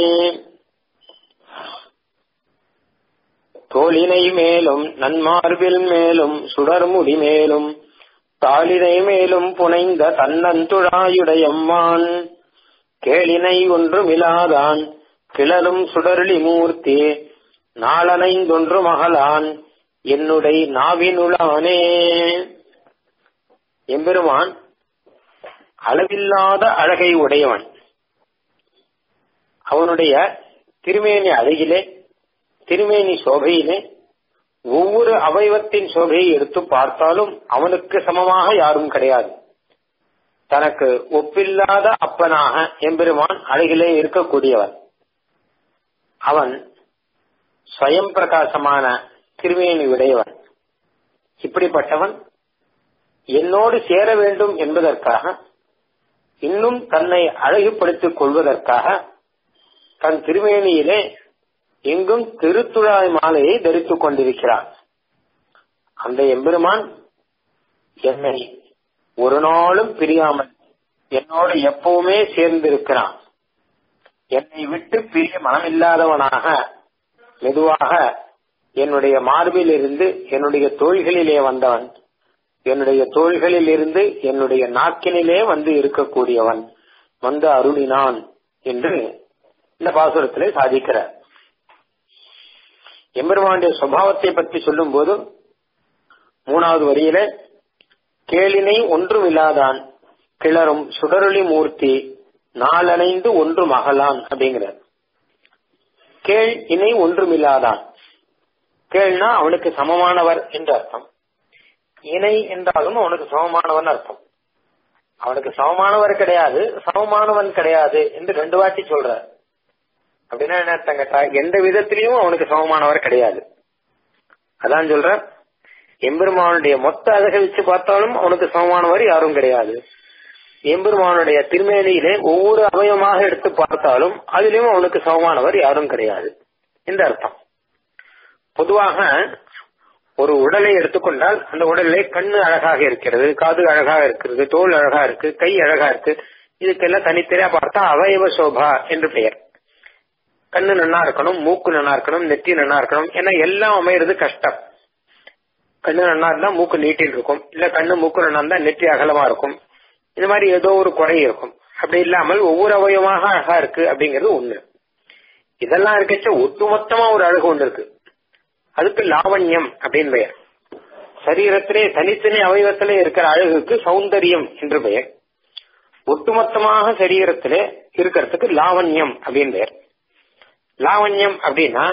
தோளினை மேலும் நன்மார்பில் மேலும் சுடர்முடி மேலும் தாளினை மேலும் புனைந்த தன்னந்துழாயுடையம்மான் கேளினை ஒன்றுமிலாதான் கிளரும் சுடர்லி மூர்த்தி நாளனைந்தொன்று மகளான் என்னுடைய நாவினுளானே எம்பெருமான் அளவில்லாத அழகை உடையவன் அவனுடைய திருமேனி அழகிலே திருமேனி சோகையிலே ஒவ்வொரு அவயவத்தின் சோகையை எடுத்து பார்த்தாலும் அவனுக்கு சமமாக யாரும் கிடையாது தனக்கு ஒப்பில்லாத அப்பனாக எம்பெருமான் அழகிலே இருக்கக்கூடியவன் அவன் ஸ்வயம் பிரகாசமான திருமேனி உடையவன் இப்படிப்பட்டவன் என்னோடு சேர வேண்டும் என்பதற்காக இன்னும் தன்னை அழகுபடுத்திக் கொள்வதற்காக தன் திருமேனியிலே எங்கும் திருத்துழாய் மாலையை தரித்துக் கொண்டிருக்கிறான் அந்த எம்பெருமான் என்னை ஒரு நாளும் பிரியாமல் என்னோடு எப்பவுமே சேர்ந்திருக்கிறான் என்னை விட்டு பிரிய மனமில்லாதவனாக மெதுவாக என்னுடைய மார்பில் இருந்து என்னுடைய தோள்களிலே வந்தவன் என்னுடைய தோள்களில் இருந்து என்னுடைய நாக்கினிலே வந்து இருக்கக்கூடியவன் வந்து அருளினான் என்று இந்த பாசுரத்திலே சாதிக்கிறார் எம்பெருமானுடைய சுவாவத்தை பற்றி சொல்லும் போது மூணாவது வரியில கேளினை ஒன்றும் இல்லாதான் கிளறும் சுடரொளி மூர்த்தி நாளணைந்து ஒன்று மகளான் அப்படிங்கிறார் கேள் இணை ஒன்றுமில்லாதான் கேள்னா அவனுக்கு சமமானவர் என்று அர்த்தம் இணை என்றாலும் அவனுக்கு சமமானவன் அர்த்தம் அவனுக்கு சமமானவர் கிடையாது சமமானவன் கிடையாது என்று ரெண்டு வாட்டி சொல்றார் அப்படின்னா என்ன அர்த்தம் கேட்டா எந்த விதத்திலையும் அவனுக்கு சமமானவர் கிடையாது அதான் சொல்ற எம்பெருமானுடைய மொத்த அழகை வச்சு பார்த்தாலும் அவனுக்கு சமமானவர் யாரும் கிடையாது எம்பெருமானுடைய திருமேனியிலே ஒவ்வொரு அவயமாக எடுத்து பார்த்தாலும் அதிலும் அவனுக்கு சமமானவர் யாரும் கிடையாது இந்த அர்த்தம் பொதுவாக ஒரு உடலை எடுத்துக்கொண்டால் அந்த உடலிலே கண்ணு அழகாக இருக்கிறது காது அழகாக இருக்கிறது தோல் அழகா இருக்கு கை அழகா இருக்கு இதுக்கெல்லாம் தனித்தனியா பார்த்தா அவயவ சோபா என்று பெயர் கண்ணு நன்னா இருக்கணும் மூக்கு நன்னா இருக்கணும் நெத்தி நன்னா இருக்கணும் ஏன்னா எல்லாம் அமையிறது கஷ்டம் கண்ணு நன்னா இருந்தா மூக்கு நீட்டில் இருக்கும் இல்ல கண்ணு மூக்கு நன்னா இருந்தா நெற்றி அகலமா இருக்கும் இந்த மாதிரி ஏதோ ஒரு குறை இருக்கும் அப்படி இல்லாமல் ஒவ்வொரு அவயவமாக அழகா இருக்கு அப்படிங்கிறது ஒண்ணு இதெல்லாம் இருக்கச்ச ஒட்டுமொத்தமா ஒரு அழகு ஒண்ணு இருக்கு அதுக்கு லாவண்யம் அப்படின்னு பெயர் சரீரத்திலே தனித்தனி அவயவத்திலே இருக்கிற அழகுக்கு சௌந்தரியம் என்று பெயர் ஒட்டுமொத்தமாக சரீரத்திலே இருக்கிறதுக்கு லாவண்யம் அப்படின்னு பெயர் லாவண்யம் அப்படின்னா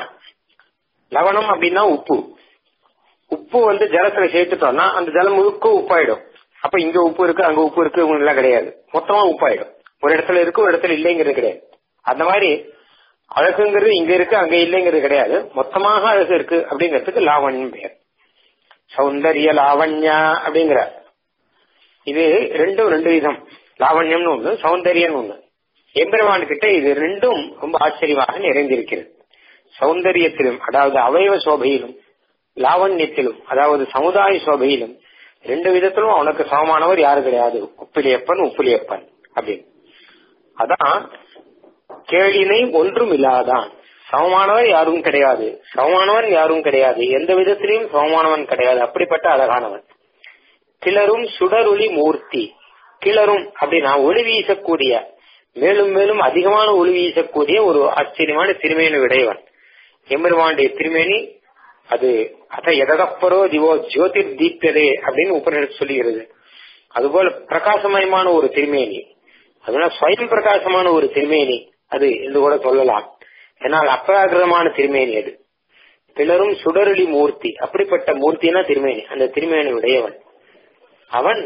லவணம் அப்படின்னா உப்பு உப்பு வந்து ஜலத்துல சேர்த்துட்டோம்னா அந்த ஜலம் முழுக்க உப்பாயிடும் அப்ப இங்க உப்பு இருக்கு அங்க உப்பு இருக்கு எல்லாம் கிடையாது மொத்தமா உப்பாயிடும் ஒரு இடத்துல இருக்கு ஒரு இடத்துல இல்லைங்கிறது கிடையாது அந்த மாதிரி அழகுங்கிறது இங்க இருக்கு அங்க இல்லைங்கிறது கிடையாது மொத்தமாக அழகு இருக்கு அப்படிங்கிறதுக்கு லாவண்யம் பெயர் சௌந்தரிய லாவண்யா அப்படிங்கிற இது ரெண்டும் ரெண்டு விதம் லாவண்யம்னு ஒண்ணு சௌந்தரியம்னு ஒண்ணு எம்பெருமான் கிட்ட இது ரெண்டும் ரொம்ப ஆச்சரியமாக நிறைந்திருக்கிறது சௌந்தரியத்திலும் அதாவது அவயவ சோபையிலும் லாவண்யத்திலும் அதாவது சமுதாய சோபையிலும் ரெண்டு விதத்திலும் அவனுக்கு சமமானவர் யாரு கிடையாது உப்பிலியப்பன் உப்பிலியப்பன் அப்படின்னு அதான் கேளினை ஒன்றும் இல்லாதான் சமமானவர் யாரும் கிடையாது சமமானவன் யாரும் கிடையாது எந்த விதத்திலையும் சமமானவன் கிடையாது அப்படிப்பட்ட அழகானவன் கிளரும் சுடரொளி மூர்த்தி கிளரும் அப்படின்னா ஒளி வீசக்கூடிய மேலும் மேலும் அதிகமான ஒளி வீசக்கூடிய ஒரு ஆச்சரியமான திருமேனி உடையவன் எம்பெருமானுடைய திருமேனி அது அத எதகப்பரோ திவோ ஜோதிர் தீப்யதே அப்படின்னு உபநிஷத்து சொல்லுகிறது அதுபோல பிரகாசமயமான ஒரு திருமேனி அதனால ஸ்வயம் பிரகாசமான ஒரு திருமேனி அது என்று கூட சொல்லலாம் என்னால் அப்ராகிரமான திருமேனி அது பிளரும் சுடரொளி மூர்த்தி அப்படிப்பட்ட மூர்த்தினா திருமேனி அந்த திருமேனி உடையவன் அவன்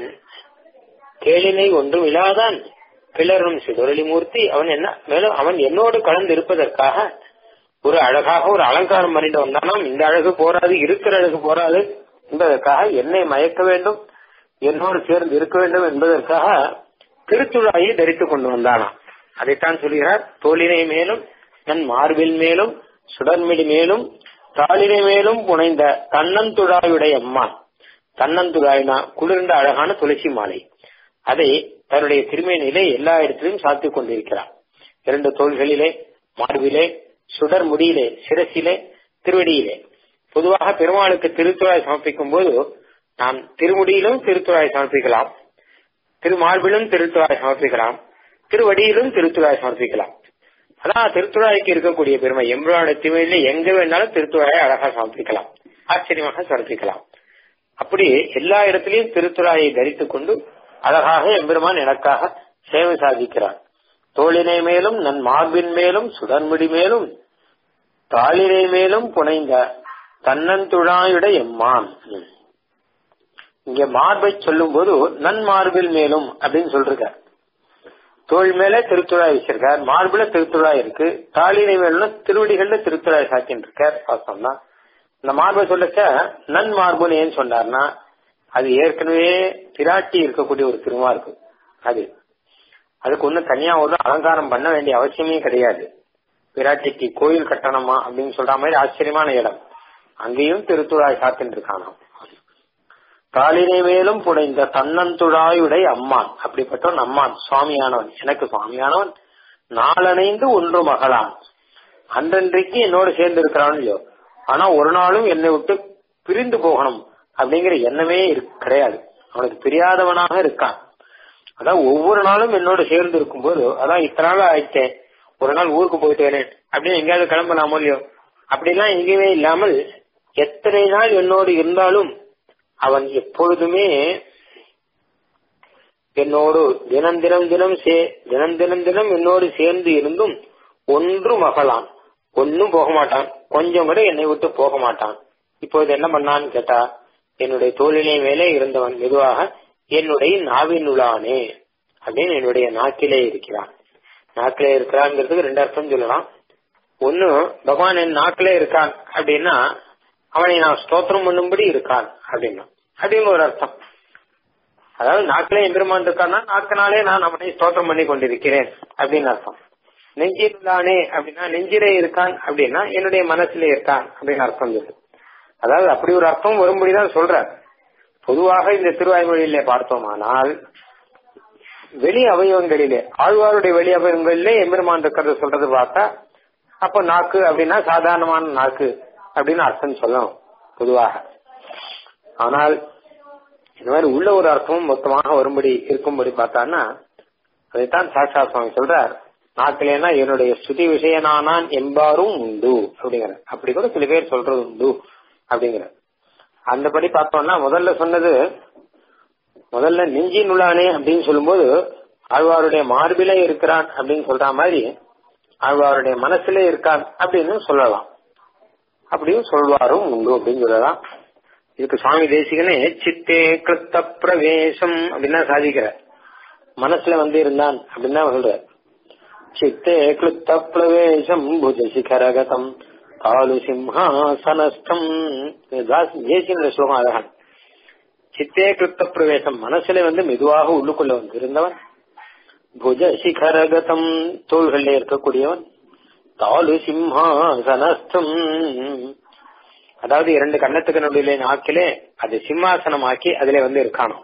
கேளினை ஒன்றும் இல்லாதான் பிளரும் சுடரொளி மூர்த்தி அவன் என்ன மேலும் அவன் என்னோடு கலந்து இருப்பதற்காக ஒரு அழகாக ஒரு அலங்காரம் பண்ணிட்டு வந்தானாம் இந்த அழகு போராது இருக்கிற அழகு போராது என்பதற்காக என்னை மயக்க வேண்டும் என்னோடு சேர்ந்து இருக்க வேண்டும் என்பதற்காக திருத்துழாயை தரித்துக் கொண்டு வந்தானாம் அதைத்தான் சொல்கிறார் தோளினை மேலும் தன் மார்பில் மேலும் சுடர்மிடி மேலும் தாளினை மேலும் புனைந்த தன்னந்துழாயுடைய அம்மா தன்னந்துழாயினா குளிர்ந்த அழகான துளசி மாலை அதை தன்னுடைய திருமேனிலே எல்லா இடத்திலும் சாத்திக் கொண்டிருக்கிறார் இரண்டு தோள்களிலே மார்பிலே சுடர் முடியிலே சிரசிலே திருவடியிலே பொதுவாக பெருமாளுக்கு திருத்துழாய் சமர்ப்பிக்கும் போது நாம் திருமுடியிலும் திருத்துழாய் சமர்ப்பிக்கலாம் திருமார்பிலும் திருத்துழாய் சமர்ப்பிக்கலாம் திருவடியிலும் திருத்துழாய் சமர்ப்பிக்கலாம் அதான் திருத்துழாய்க்கு இருக்கக்கூடிய பெருமை எம்பெருமானுடைய திருமையில எங்க வேணாலும் திருத்துழாயை அழகா சமர்ப்பிக்கலாம் ஆச்சரியமாக சமர்ப்பிக்கலாம் அப்படி எல்லா இடத்திலையும் திருத்துழாயை தரித்துக் கொண்டு அழகாக எம்பெருமான் எனக்காக சேவை சாதிக்கிறார் தோளினை மேலும் நன் மார்பின் மேலும் சுடன்முடி மேலும் தாளினை மேலும் புனைந்த தன்னந்துழாயுட எம்மான் இங்க மார்பை சொல்லும் போது நன் மார்பில் மேலும் அப்படின்னு சொல்றார் தோல் மேல திருத்துழாய் வச்சிருக்கார் மார்புல திருத்துழாய் இருக்கு தாளினை மேலும் திருவடிகள்ல திருத்துழாய் சாத்தின்னு இருக்கார் பார்த்தோம்னா இந்த மார்பை சொல்லச்ச நன் மார்புன்னு ஏன் சொன்னார்னா அது ஏற்கனவே பிராட்டி இருக்கக்கூடிய ஒரு திருமார்பு அது அதுக்கு ஒன்னும் தனியா ஒரு அலங்காரம் பண்ண வேண்டிய அவசியமே கிடையாது பிராட்டிக்கு கோயில் கட்டணமா அப்படின்னு சொல்ற மாதிரி ஆச்சரியமான இடம் அங்கேயும் திருத்துழாய் சாத்தின்னு இருக்கானாம் காலினை மேலும் புடைந்த தன்னந்துழாயுடை அம்மான் அப்படிப்பட்டவன் அம்மான் சுவாமியானவன் எனக்கு சுவாமியானவன் நாளணைந்து ஒன்று மகளான் அன்றன்றைக்கு என்னோட சேர்ந்து இருக்கிறான் இல்லையோ ஆனா ஒரு நாளும் என்னை விட்டு பிரிந்து போகணும் அப்படிங்கிற எண்ணமே கிடையாது அவனுக்கு பிரியாதவனாக இருக்கான் அதான் ஒவ்வொரு நாளும் என்னோட சேர்ந்து இருக்கும்போது அதான் இத்தனை நாள் ஆயிட்டேன் ஒரு நாள் ஊருக்கு போயிட்டு வரேன் அப்படின்னு எங்கேயாவது கிளம்பலாமோ இல்லையோ அப்படிலாம் எங்கேயுமே இல்லாமல் எத்தனை நாள் என்னோடு இருந்தாலும் அவன் எப்பொழுதுமே என்னோடு தினம் தினம் தினம் சே தினம் தினம் தினம் என்னோடு சேர்ந்து இருந்தும் ஒன்று மகளான் ஒன்னும் போக மாட்டான் கொஞ்சம் கூட என்னை விட்டு போக மாட்டான் இப்போது என்ன பண்ணான்னு கேட்டா என்னுடைய தோழினை மேலே இருந்தவன் மெதுவாக என்னுடைய நாவினுளானே அப்படின்னு என்னுடைய நாக்கிலே இருக்கிறான் நாக்கிலே இருக்கிறான்ங்கிறதுக்கு ரெண்டு அர்த்தம் சொல்லலாம் ஒன்னு பகவான் என் நாக்கிலே இருக்கான் அப்படின்னா அவனை நான் ஸ்தோத்திரம் பண்ணும்படி இருக்கான் அப்படின்னா அப்படின்னு ஒரு அர்த்தம் அதாவது நாக்கிலே எம்பெருமான் இருக்கான்னா நாக்கினாலே நான் அவனை ஸ்தோத்திரம் பண்ணி கொண்டிருக்கிறேன் அப்படின்னு அர்த்தம் நெஞ்சிலானே அப்படின்னா நெஞ்சிலே இருக்கான் அப்படின்னா என்னுடைய மனசிலே இருக்கான் அப்படின்னு அர்த்தம் சொல்லு அதாவது அப்படி ஒரு அர்த்தம் வரும்படிதான் சொல்றார் பொதுவாக இந்த திருவாய்மொழியிலே பார்த்தோமானால் வெளி அவயவங்களிலே ஆழ்வாருடைய வெளி அவயவங்களிலே எம்பெருமான் இருக்கிறத சொல்றது பார்த்தா அப்ப நாக்கு அப்படின்னா சாதாரணமான நாக்கு அப்படின்னு அர்த்தம் சொல்லணும் பொதுவாக ஆனால் இந்த மாதிரி உள்ள ஒரு அர்த்தமும் மொத்தமாக வரும்படி இருக்கும்படி பார்த்தான்னா அதைத்தான் சாட்சா சுவாமி சொல்றார் நாக்கிலேனா என்னுடைய ஸ்துதி விஷயனானான் என்பாரும் உண்டு அப்படிங்கிற அப்படி கூட சில பேர் சொல்றது உண்டு அப்படிங்கிற அந்தபடி பார்த்தோம்னா முதல்ல சொன்னது முதல்ல நெஞ்சின் உள்ளானே அப்படின்னு சொல்லும்போது ஆழ்வாருடைய மார்பிலே இருக்கிறான் அப்படின்னு சொல்ற மாதிரி ஆழ்வாருடைய மனசுல இருக்கான் அப்படின்னு சொல்லலாம் அப்படியும் சொல்வாரும் உண்டு அப்படின்னு சொல்லலாம் இதுக்கு சுவாமி தேசிகனே சித்தே கிருத்த பிரவேசம் அப்படின்னா சாதிக்கிற மனசுல வந்து இருந்தான் அப்படின்னு தான் சொல்ற சித்தே கிருத்த பிரவேசம் புஜ சிகரகதம் காலு சிம்ஹாசனஸ்தம் தேசிய ஸ்லோகம் அழகான் சித்தே கிருத்த பிரவேசம் மனசுல வந்து மெதுவாக உள்ளுக்குள்ள வந்து இருந்தவன் புஜ சிகரகதம் தோள்கள்ல இருக்கக்கூடியவன் தாலு சிம்ஹாசனஸ்தம் அதாவது இரண்டு கண்ணத்துக்கு நடுவிலே நாக்கிலே அது சிம்மாசனமாக்கி அதுல வந்து இருக்கானோ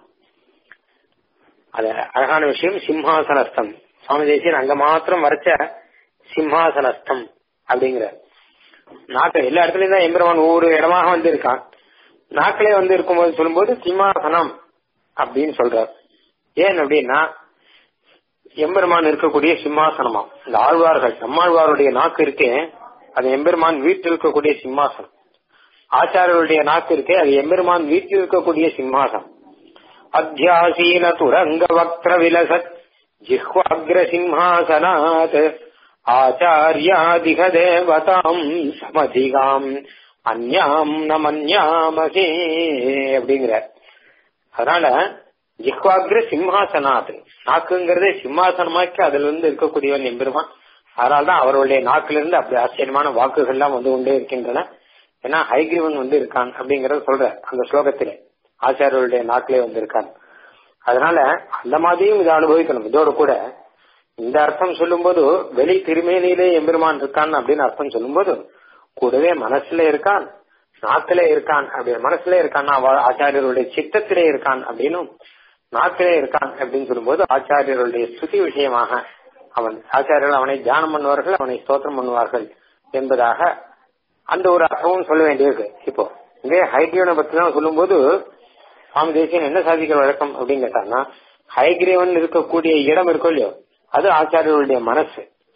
அது அழகான விஷயம் சிம்ஹாசனஸ்தம் சுவாமி தேசியன் அங்க மாத்திரம் வரைச்ச சிம்ஹாசனஸ்தம் அப்படிங்கிற நாக்கு எல்லா இடத்துலயும் தான் எம்பெருமான் ஒவ்வொரு இடமாக வந்து இருக்கான் நாக்கிலே வந்து இருக்கும்போது சொல்லும்போது சிம்மாசனம் அப்படின்னு சொல்றார் ஏன் அப்படின்னா எம்பெருமான் இருக்கக்கூடிய சிம்மாசனமா இந்த ஆழ்வார்கள் நம்மாழ்வாருடைய நாக்கு இருக்கே அது எம்பெருமான் வீட்டில் இருக்கக்கூடிய சிம்மாசனம் ஆச்சாரியருடைய நாக்கு இருக்கே அது எம்பெருமான் வீட்டில் இருக்கக்கூடிய சிம்மாசனம் அத்தியாசீன துரங்க வக்ர விலசத் ஜிஹ்வாக்ர சிம்ஹாசனாத் ஆச்சாரியாதிக தேவதாம் சமதிகாம் அந்யாம் நமன்யாமகே அப்படிங்கிற அதனால ஜிஹ்வாக்ர சிம்ஹாசனாத் நாக்குங்கிறதே சிம்மாசனமாக்கி அதுல இருந்து இருக்கக்கூடியவன் எம்பெருமான் அதனால்தான் அவருடைய நாக்கிலிருந்து அப்படி ஆச்சரியமான வாக்குகள் எல்லாம் வந்து கொண்டே இருக்கின்றன ஏன்னா ஹைகிரீவன் வந்து இருக்கான் அப்படிங்கறத சொல்ற அந்த ஸ்லோகத்திலே ஆச்சாரியருடைய நாக்கிலே வந்து இருக்கான் அதனால அந்த மாதிரியும் இதை அனுபவிக்கணும் இதோட கூட இந்த அர்த்தம் சொல்லும்போது வெளி திருமேனியிலே எம்பெருமான் இருக்கான் அப்படின்னு அர்த்தம் சொல்லும்போது கூடவே மனசுல இருக்கான் நாக்கிலே இருக்கான் அப்படி மனசுல இருக்கான் ஆச்சாரியருடைய சித்தத்திலே இருக்கான் அப்படின்னும் நாக்கிலே இருக்கான் அப்படின்னு சொல்லும்போது ஆச்சாரியருடைய ஸ்துதி விஷயமாக அவன் ஆச்சாரியர்கள் அவனை தியானம் பண்ணுவார்கள் அவனை ஸ்தோத்திரம் பண்ணுவார்கள் என்பதாக அந்த ஒரு அர்த்தமும் சொல்ல வேண்டியிருக்கு இப்போ இதே ஹைகிரீவனை பத்தி தான் சொல்லும்போது சுவாமி தேசியன் என்ன சாதிக்கிற வழக்கம் அப்படின்னு கேட்டாங்கன்னா ஹைகிரீவன் இருக்கக்கூடிய இடம் இருக்கும் இல்லையோ அது ஆச்சாரியருடைய மனசு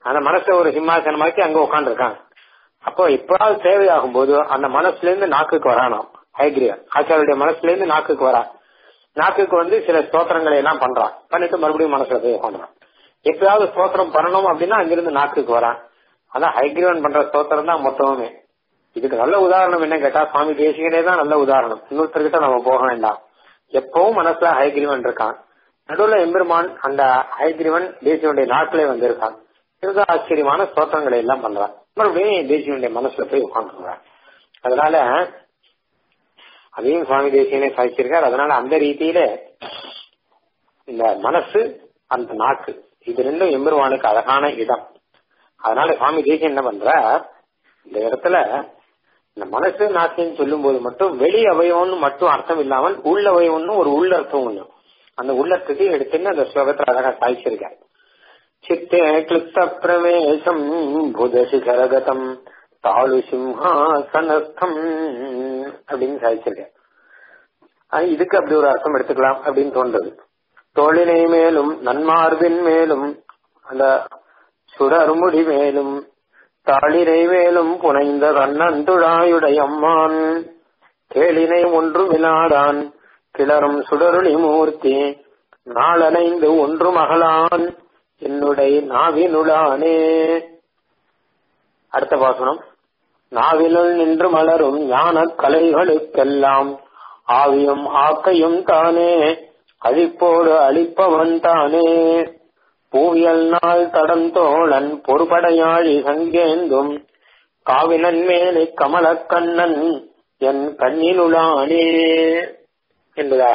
அந்த மனசை ஒரு சிம்மாசனமாக்கி அங்க உட்காந்துருக்காங்க அப்போ எப்பயாவது தேவையாகும் போது அந்த மனசுல இருந்து நாக்குக்கு வரானாம் ஹைகிரியன் ஆச்சாரியுடைய மனசுல இருந்து நாக்குக்கு வரா நாக்குக்கு வந்து சில ஸ்தோத்திரங்களை எல்லாம் பண்றான் பண்ணிட்டு மறுபடியும் மனசுல போய் உட்காந்துறான் எப்பயாவது ஸ்தோத்திரம் பண்ணணும் அப்படின்னா அங்கிருந்து நாக்குக்கு வரான் அதான் ஹைகிரீவன் பண்ற ஸ்தோத்திரம் தான் மொத்தமுமே இதுக்கு நல்ல உதாரணம் என்ன கேட்டா சுவாமி தேசிகனே தான் நல்ல உதாரணம் இன்னொருத்தர்கிட்ட நம்ம போக வேண்டாம் எப்பவும் மனசுல ஹைகிரீவன் இருக்கான் நடுவுல எம்பெருமான் அந்த ஹைகிரீவன் தேசியனுடைய நாட்டிலே வந்திருக்கான் இதுதான் ஆச்சரியமான ஸ்தோத்திரங்களை எல்லாம் பண்றான் மறுபடியும் தேசியனுடைய மனசுல போய் உட்காந்துருக்கான் அதனால அதையும் சுவாமி தேசியனே சாதிச்சிருக்கார் அதனால அந்த ரீதியில இந்த மனசு அந்த நாக்கு இது ரெண்டும் எம்பெருமானுக்கு அழகான இடம் அதனால சுவாமி தேசியம் என்ன பண்ற இந்த இடத்துல இந்த மனசு நாக்குன்னு சொல்லும் போது மட்டும் வெளி அவயவம்னு மட்டும் அர்த்தம் இல்லாமல் உள்ள அவயவம்னு ஒரு உள்ளர்த்தம் ஒண்ணு அந்த உள்ளத்துக்கு எடுத்துன்னு அந்த ஸ்லோகத்துல அழகா சாய்ச்சிருக்காரு சித்தே கிளிப்த பிரவேசம் புத சிகரகதம் தாழு சிம்ஹாசனஸ்தம் அப்படின்னு சாதிச்சிருக்காரு இதுக்கு அப்படி ஒரு அர்த்தம் எடுத்துக்கலாம் அப்படின்னு தோன்றது தோளினை மேலும் நன்மார்பின் மேலும் அந்த சுடர்முடி மேலும் தாளினை மேலும் புனைந்த கண்ணந்துழாயுடைய அம்மான் கேளினை ஒன்று வினாடான் கிளறும் சுடருளி மூர்த்தி நாளனைந்து ஒன்று மகளான் என்னுடைய நாவினுளானே அடுத்த பாசனம் நாவிலுள் நின்று மலரும் ஞான கலைகளுக்கெல்லாம் ஆவியும் ஆக்கையும் தானே அழிப்போடு அழிப்பவன் தானே பூவியல் நாள் தடந்தோழன் பொறுபடையாழி சங்கேந்தும் காவினன் மேலே கமலக்கண்ணன் என் கண்ணினுளானே என்பதாக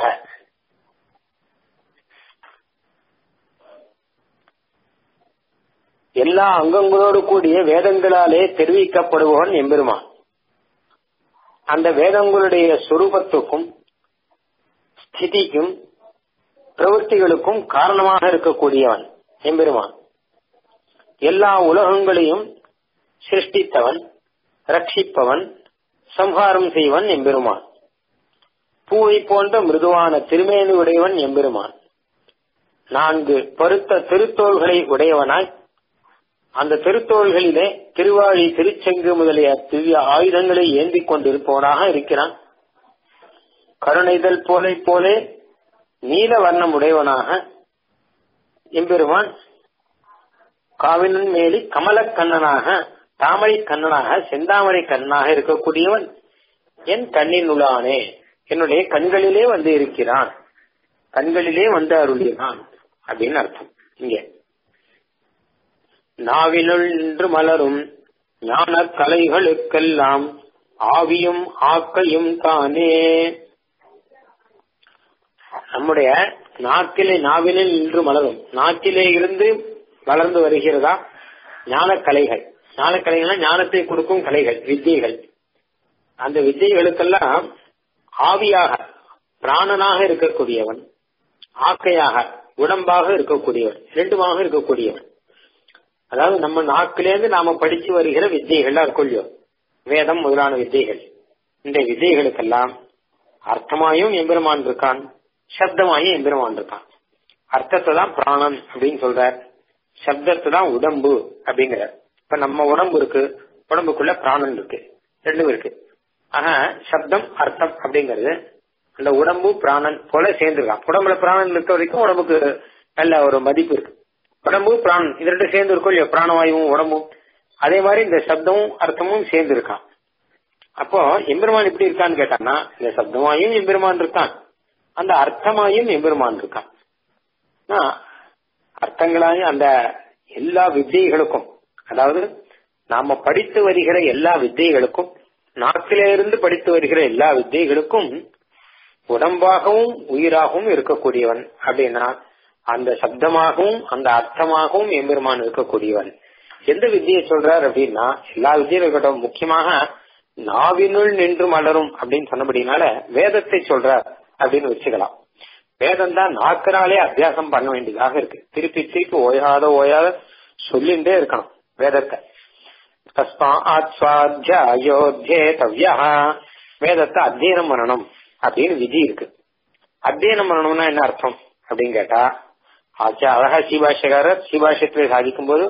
எல்லா அங்கங்களோடு கூடிய வேதங்களாலே தெரிவிக்கப்படுபவன் எம்பெருமான் அந்த வேதங்களுடைய சுரூபத்துக்கும் ஸ்திதிக்கும் பிரவൃத்திகளுக்கும் காரணமாக இருக்கக்கூடியவன் எம்பெருமான் எல்லா உலகங்களையும் சிருஷ்டித்தவன் ரட்சிப்பவன் சம்ஹாரம் செய்வன் எம்பெருமான் பூவை போன்ற மிருதுவான திருமேனி உடையவன் எம்பெருமான் நான்கு பருத்த திருத்தோள்களை உடையவனாய் அந்த திருத்தோள்களிலே திருவாழி திருச்செங்கு முதலிய திவ்ய ஆயுதங்களை ஏந்திக் கொண்டிருப்பவனாக இருக்கிறான் கருணைதல் போலை போலே நீல வர்ணம் உடையவனாக எம்பெருமான் காவினன் மேலி கமலக்கண்ணனாக தாமரை கண்ணனாக செந்தாமரை கண்ணனாக இருக்கக்கூடியவன் என் கண்ணின் உளானே என்னுடைய கண்களிலே வந்து இருக்கிறான் கண்களிலே வந்து அருளினான் அப்படின்னு அர்த்தம் இங்கே நாவினுள் நின்று மலரும் ஞான கலைகளுக்கெல்லாம் ஆவியும் ஆக்கையும் தானே நம்முடைய நாக்கிலே நாவினில் நின்று மலரும் நாக்கிலே இருந்து வளர்ந்து வருகிறதா ஞான கலைகள் ஞான கலைகள்னா ஞானத்தை கொடுக்கும் கலைகள் வித்தியைகள் அந்த வித்தியைகளுக்கெல்லாம் ஆவியாக பிராணனாக இருக்கக்கூடியவன் ஆக்கையாக உடம்பாக இருக்கக்கூடியவன் இரண்டுமாக இருக்கக்கூடியவன் அதாவது நம்ம நாக்கிலேருந்து நாம படிச்சு வருகிற வித்தியைகள்லாம் இருக்கும் இல்லையோ வேதம் முதலான வித்தியைகள் இந்த வித்தியைகளுக்கெல்லாம் அர்த்தமாயும் எம்பெருமான் இருக்கான் சப்தமாயும் எம்பெருமான் இருக்கான் அர்த்தத்தை தான் பிராணன் அப்படின்னு சொல்றார் சப்தத்தை தான் உடம்பு அப்படிங்கிறார் இப்ப நம்ம உடம்பு இருக்கு உடம்புக்குள்ள பிராணன் இருக்கு ரெண்டும் இருக்கு ஆனா சப்தம் அர்த்தம் அப்படிங்கிறது அந்த உடம்பு பிராணன் போல சேர்ந்துருக்கான் உடம்புல பிராணன் இருக்க வரைக்கும் உடம்புக்கு நல்ல ஒரு மதிப்பு இருக்கு உடம்பு பிராணன் இது ரெண்டு சேர்ந்து இருக்கும் இல்லையா பிராணவாயுவும் உடம்பும் அதே மாதிரி இந்த சப்தமும் அர்த்தமும் சேர்ந்து இருக்கான் அப்போ எம்பெருமான் எப்படி இருக்கான்னு கேட்டான்னா இந்த சப்தமாயும் எம்பெருமான் இருக்கான் அந்த அர்த்தமாயும் எம்பெருமான் இருக்கான் அர்த்தங்களாயும் அந்த எல்லா வித்தியைகளுக்கும் அதாவது நாம படித்து வருகிற எல்லா வித்தியைகளுக்கும் நாட்டிலே இருந்து படித்து வருகிற எல்லா வித்தியைகளுக்கும் உடம்பாகவும் உயிராகவும் இருக்கக்கூடியவன் அப்படின்னா அந்த சப்தமாகவும் அந்த அர்த்தமாகவும் எம்பெருமான் இருக்கக்கூடியவன் எந்த வித்தியை சொல்றார் அப்படின்னா எல்லா வித்தியும் இருக்கட்டும் முக்கியமாக நாவினுள் நின்று மலரும் அப்படின்னு சொன்னபடினால வேதத்தை சொல்றார் அப்படின்னு வச்சுக்கலாம் வேதம் தான் நாக்கினாலே அத்தியாசம் பண்ண வேண்டியதாக இருக்கு திருப்பி திருப்பி ஓயாத ஓயாத சொல்லிண்டே இருக்கணும் வேதத்தை தஸ்மாத் சுவாத்தியாயோத்தியே தவ்யா வேதத்தை அத்தியனம் பண்ணணும் அப்படின்னு விதி இருக்கு அத்தியனம் பண்ணணும்னா என்ன அர்த்தம் அப்படின்னு கேட்டா ஆச்சா அழகா சீபாஷகாரர் சீபாஷத்துல சாதிக்கும் போது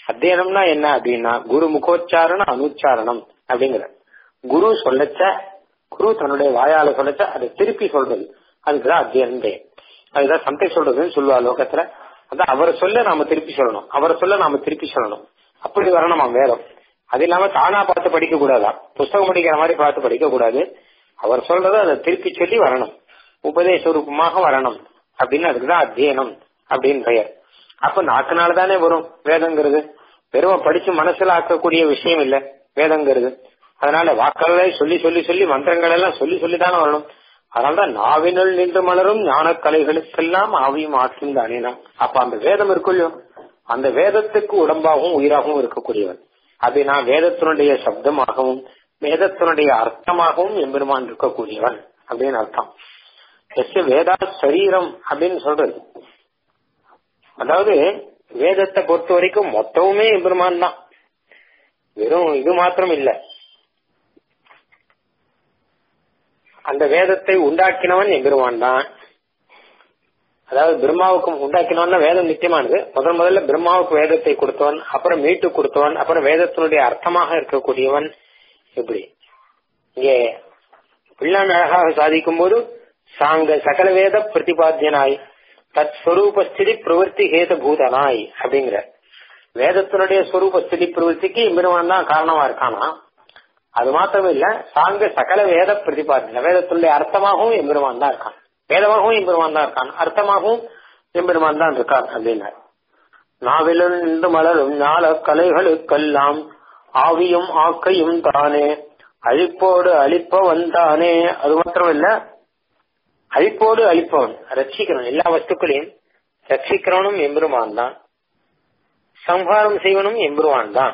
அத்தியனம்னா என்ன அப்படின்னா குரு முகோச்சாரணம் அனுச்சாரணம் அப்படிங்கிற குரு சொல்லச்ச குரு தன்னுடைய வாயால சொல்லச்ச அதை திருப்பி சொல்றது அதுக்குதான் அத்தியனம் பெயர் அதுதான் சந்தை சொல்றதுன்னு சொல்லுவா லோகத்துல அதான் அவர் சொல்ல நாம திருப்பி சொல்லணும் அவர் சொல்ல நாம திருப்பி சொல்லணும் அப்படி வரணுமா வேதம் அது இல்லாம தானா பார்த்து படிக்க கூடாதா புஸ்தகம் படிக்கிற மாதிரி பார்த்து படிக்க கூடாது அவர் சொல்றத அதை திருப்பி சொல்லி வரணும் உபதேச ரூபமாக வரணும் அப்படின்னு அதுக்குதான் அத்தியனம் அப்படின்னு பெயர் அப்ப நாக்கு நாள் தானே வரும் வேதங்கிறது வெறும் படிச்சு மனசுல ஆக்கக்கூடிய விஷயம் இல்ல வேதங்கிறது அதனால வாக்களை சொல்லி சொல்லி சொல்லி மந்திரங்கள் எல்லாம் சொல்லி சொல்லி தானே வரணும் அதனாலதான் நாவினுள் நின்று மலரும் ஞான கலைகளுக்கெல்லாம் ஆவியும் ஆற்றும் தானேனா அப்ப அந்த வேதம் இருக்குல்லையோ அந்த வேதத்துக்கு உடம்பாகவும் உயிராகவும் இருக்கக்கூடியவன் அது நான் வேதத்தினுடைய சப்தமாகவும் வேதத்தினுடைய அர்த்தமாகவும் எம்பெருமான் இருக்கக்கூடியவன் அப்படின்னு அர்த்தம் எஸ் வேதா சரீரம் அப்படின்னு சொல்றது அதாவது வேதத்தை பொறுத்த வரைக்கும் மொத்தமுமே எம்பெருமான் தான் வெறும் இது மாத்திரம் இல்ல அந்த வேதத்தை உண்டாக்கினவன் எம்பெருமான் தான் அதாவது பிரம்மாவுக்கு உண்டாக்கினவன் வேதம் நித்தியமானது முதல் முதல்ல பிரம்மாவுக்கு வேதத்தை கொடுத்தவன் அப்புறம் மீட்டு கொடுத்தவன் அப்புறம் வேதத்தினுடைய அர்த்தமாக இருக்கக்கூடியவன் இப்படி இங்கே பிள்ளான் அழகாக சாதிக்கும் போது சாங்க சகல வேத பிரதிபாத்தியனாய் தத் ஸ்வரூபஸ்திதி பிரவருத்தி ஹேத பூதனாய் அப்படிங்கிற வேதத்தினுடைய ஸ்வரூப ஸ்திதி பிரவருத்திக்கு இம்பெருமான் தான் காரணமா இருக்கானா அது மாத்திரம் இல்ல சாங்க சகல வேத பிரதிபாத்தின வேதத்தினுடைய அர்த்தமாகவும் எம்பெருமான் தான் இருக்கான் வேதமாகவும் எம்பெருமான் தான் இருக்கான் அர்த்தமாகவும் எம்பெருமான் தான் இருக்கான் அப்படின்னார் நாவிலும் நின்று மலரும் ஞால கலைகளுக்கெல்லாம் ஆவியும் ஆக்கையும் தானே அழிப்போடு அழிப்பவன் தானே அது மாத்திரம் இல்ல அழிப்போடு அழிப்பவன் ரட்சிக்கிறவன் எல்லா வஸ்துக்களையும் ரட்சிக்கிறவனும் எம்பெருமான் தான் சம்ஹாரம் செய்வனும் எம்பெருமான் தான்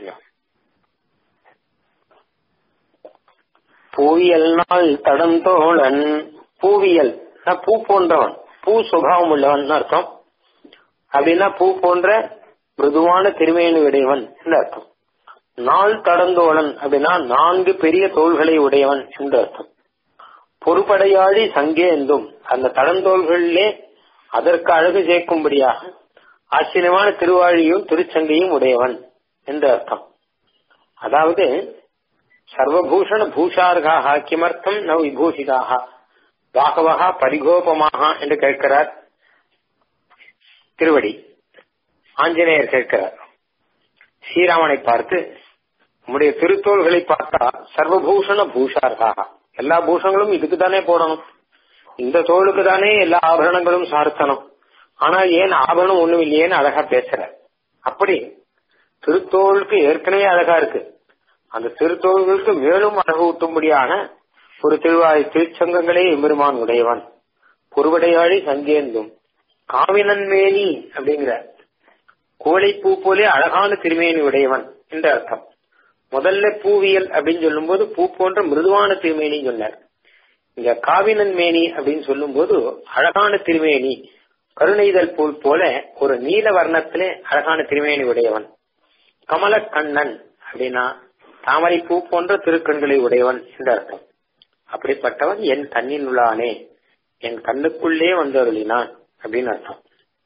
பூவியல் நாள் தடந்தோழன் பூவியல் பூ போன்றவன் பூ சுபாவம் உள்ளவன் அர்த்தம் அப்படின்னா பூ போன்ற மிருதுவான திருமையினு உடையவன் என்று அர்த்தம் நாள் தடந்தோழன் அப்படின்னா நான்கு பெரிய தோள்களை உடையவன் என்று அர்த்தம் பொறுப்படையாடி சங்கேந்தும் அந்த தடந்தோள்களிலே அதற்கு அழகு சேர்க்கும்படியாக ஆச்சரியமான திருவாழியும் திருச்சங்கையும் உடையவன் என்று அர்த்தம் அதாவது சர்வபூஷண பூஷார்காக கிமர்த்தம் ந விபூஷிதாக பாகவகா பரிகோபமாக என்று கேட்கிறார் திருவடி ஆஞ்சநேயர் கேட்கிறார் ஸ்ரீராமனை பார்த்து உம்முடைய திருத்தோள்களை பார்த்தா சர்வபூஷண பூஷார்காக எல்லா பூஷங்களும் இதுக்கு தானே போடணும் இந்த தோளுக்கு தானே எல்லா ஆபரணங்களும் சார்த்தணும் ஆனா ஏன் ஆபரணம் ஒண்ணும் இல்லையேன்னு அழகா பேசுற அப்படி திருத்தோளுக்கு ஏற்கனவே அழகா இருக்கு அந்த திருத்தோள்களுக்கு மேலும் அழகு ஊட்டும்படியான ஒரு திருவாய் திருச்சங்கங்களே எம்பெருமான் உடையவன் பொறுவடையாளி சங்கேந்தும் காவினன்மேனி அப்படிங்கிற கோழைப்பூ போலே அழகான திருமேனி உடையவன் என்ற அர்த்தம் முதல்ல பூவியல் அப்படின்னு சொல்லும் போது பூ போன்ற மிருதுவான திருமேனி சொன்னார் இங்க காவினன் மேனி அப்படின்னு சொல்லும் போது அழகான திருமேனி கருணைதல் பூல் போல ஒரு நீல வர்ணத்திலே அழகான திருமேனி உடையவன் கமல கண்ணன் அப்படின்னா தாமரை பூ போன்ற திருக்கண்களை உடையவன் என்று அர்த்தம் அப்படிப்பட்டவன் என் கண்ணின் உள்ளானே என் கண்ணுக்குள்ளே வந்தருளினான் அப்படின்னு அர்த்தம்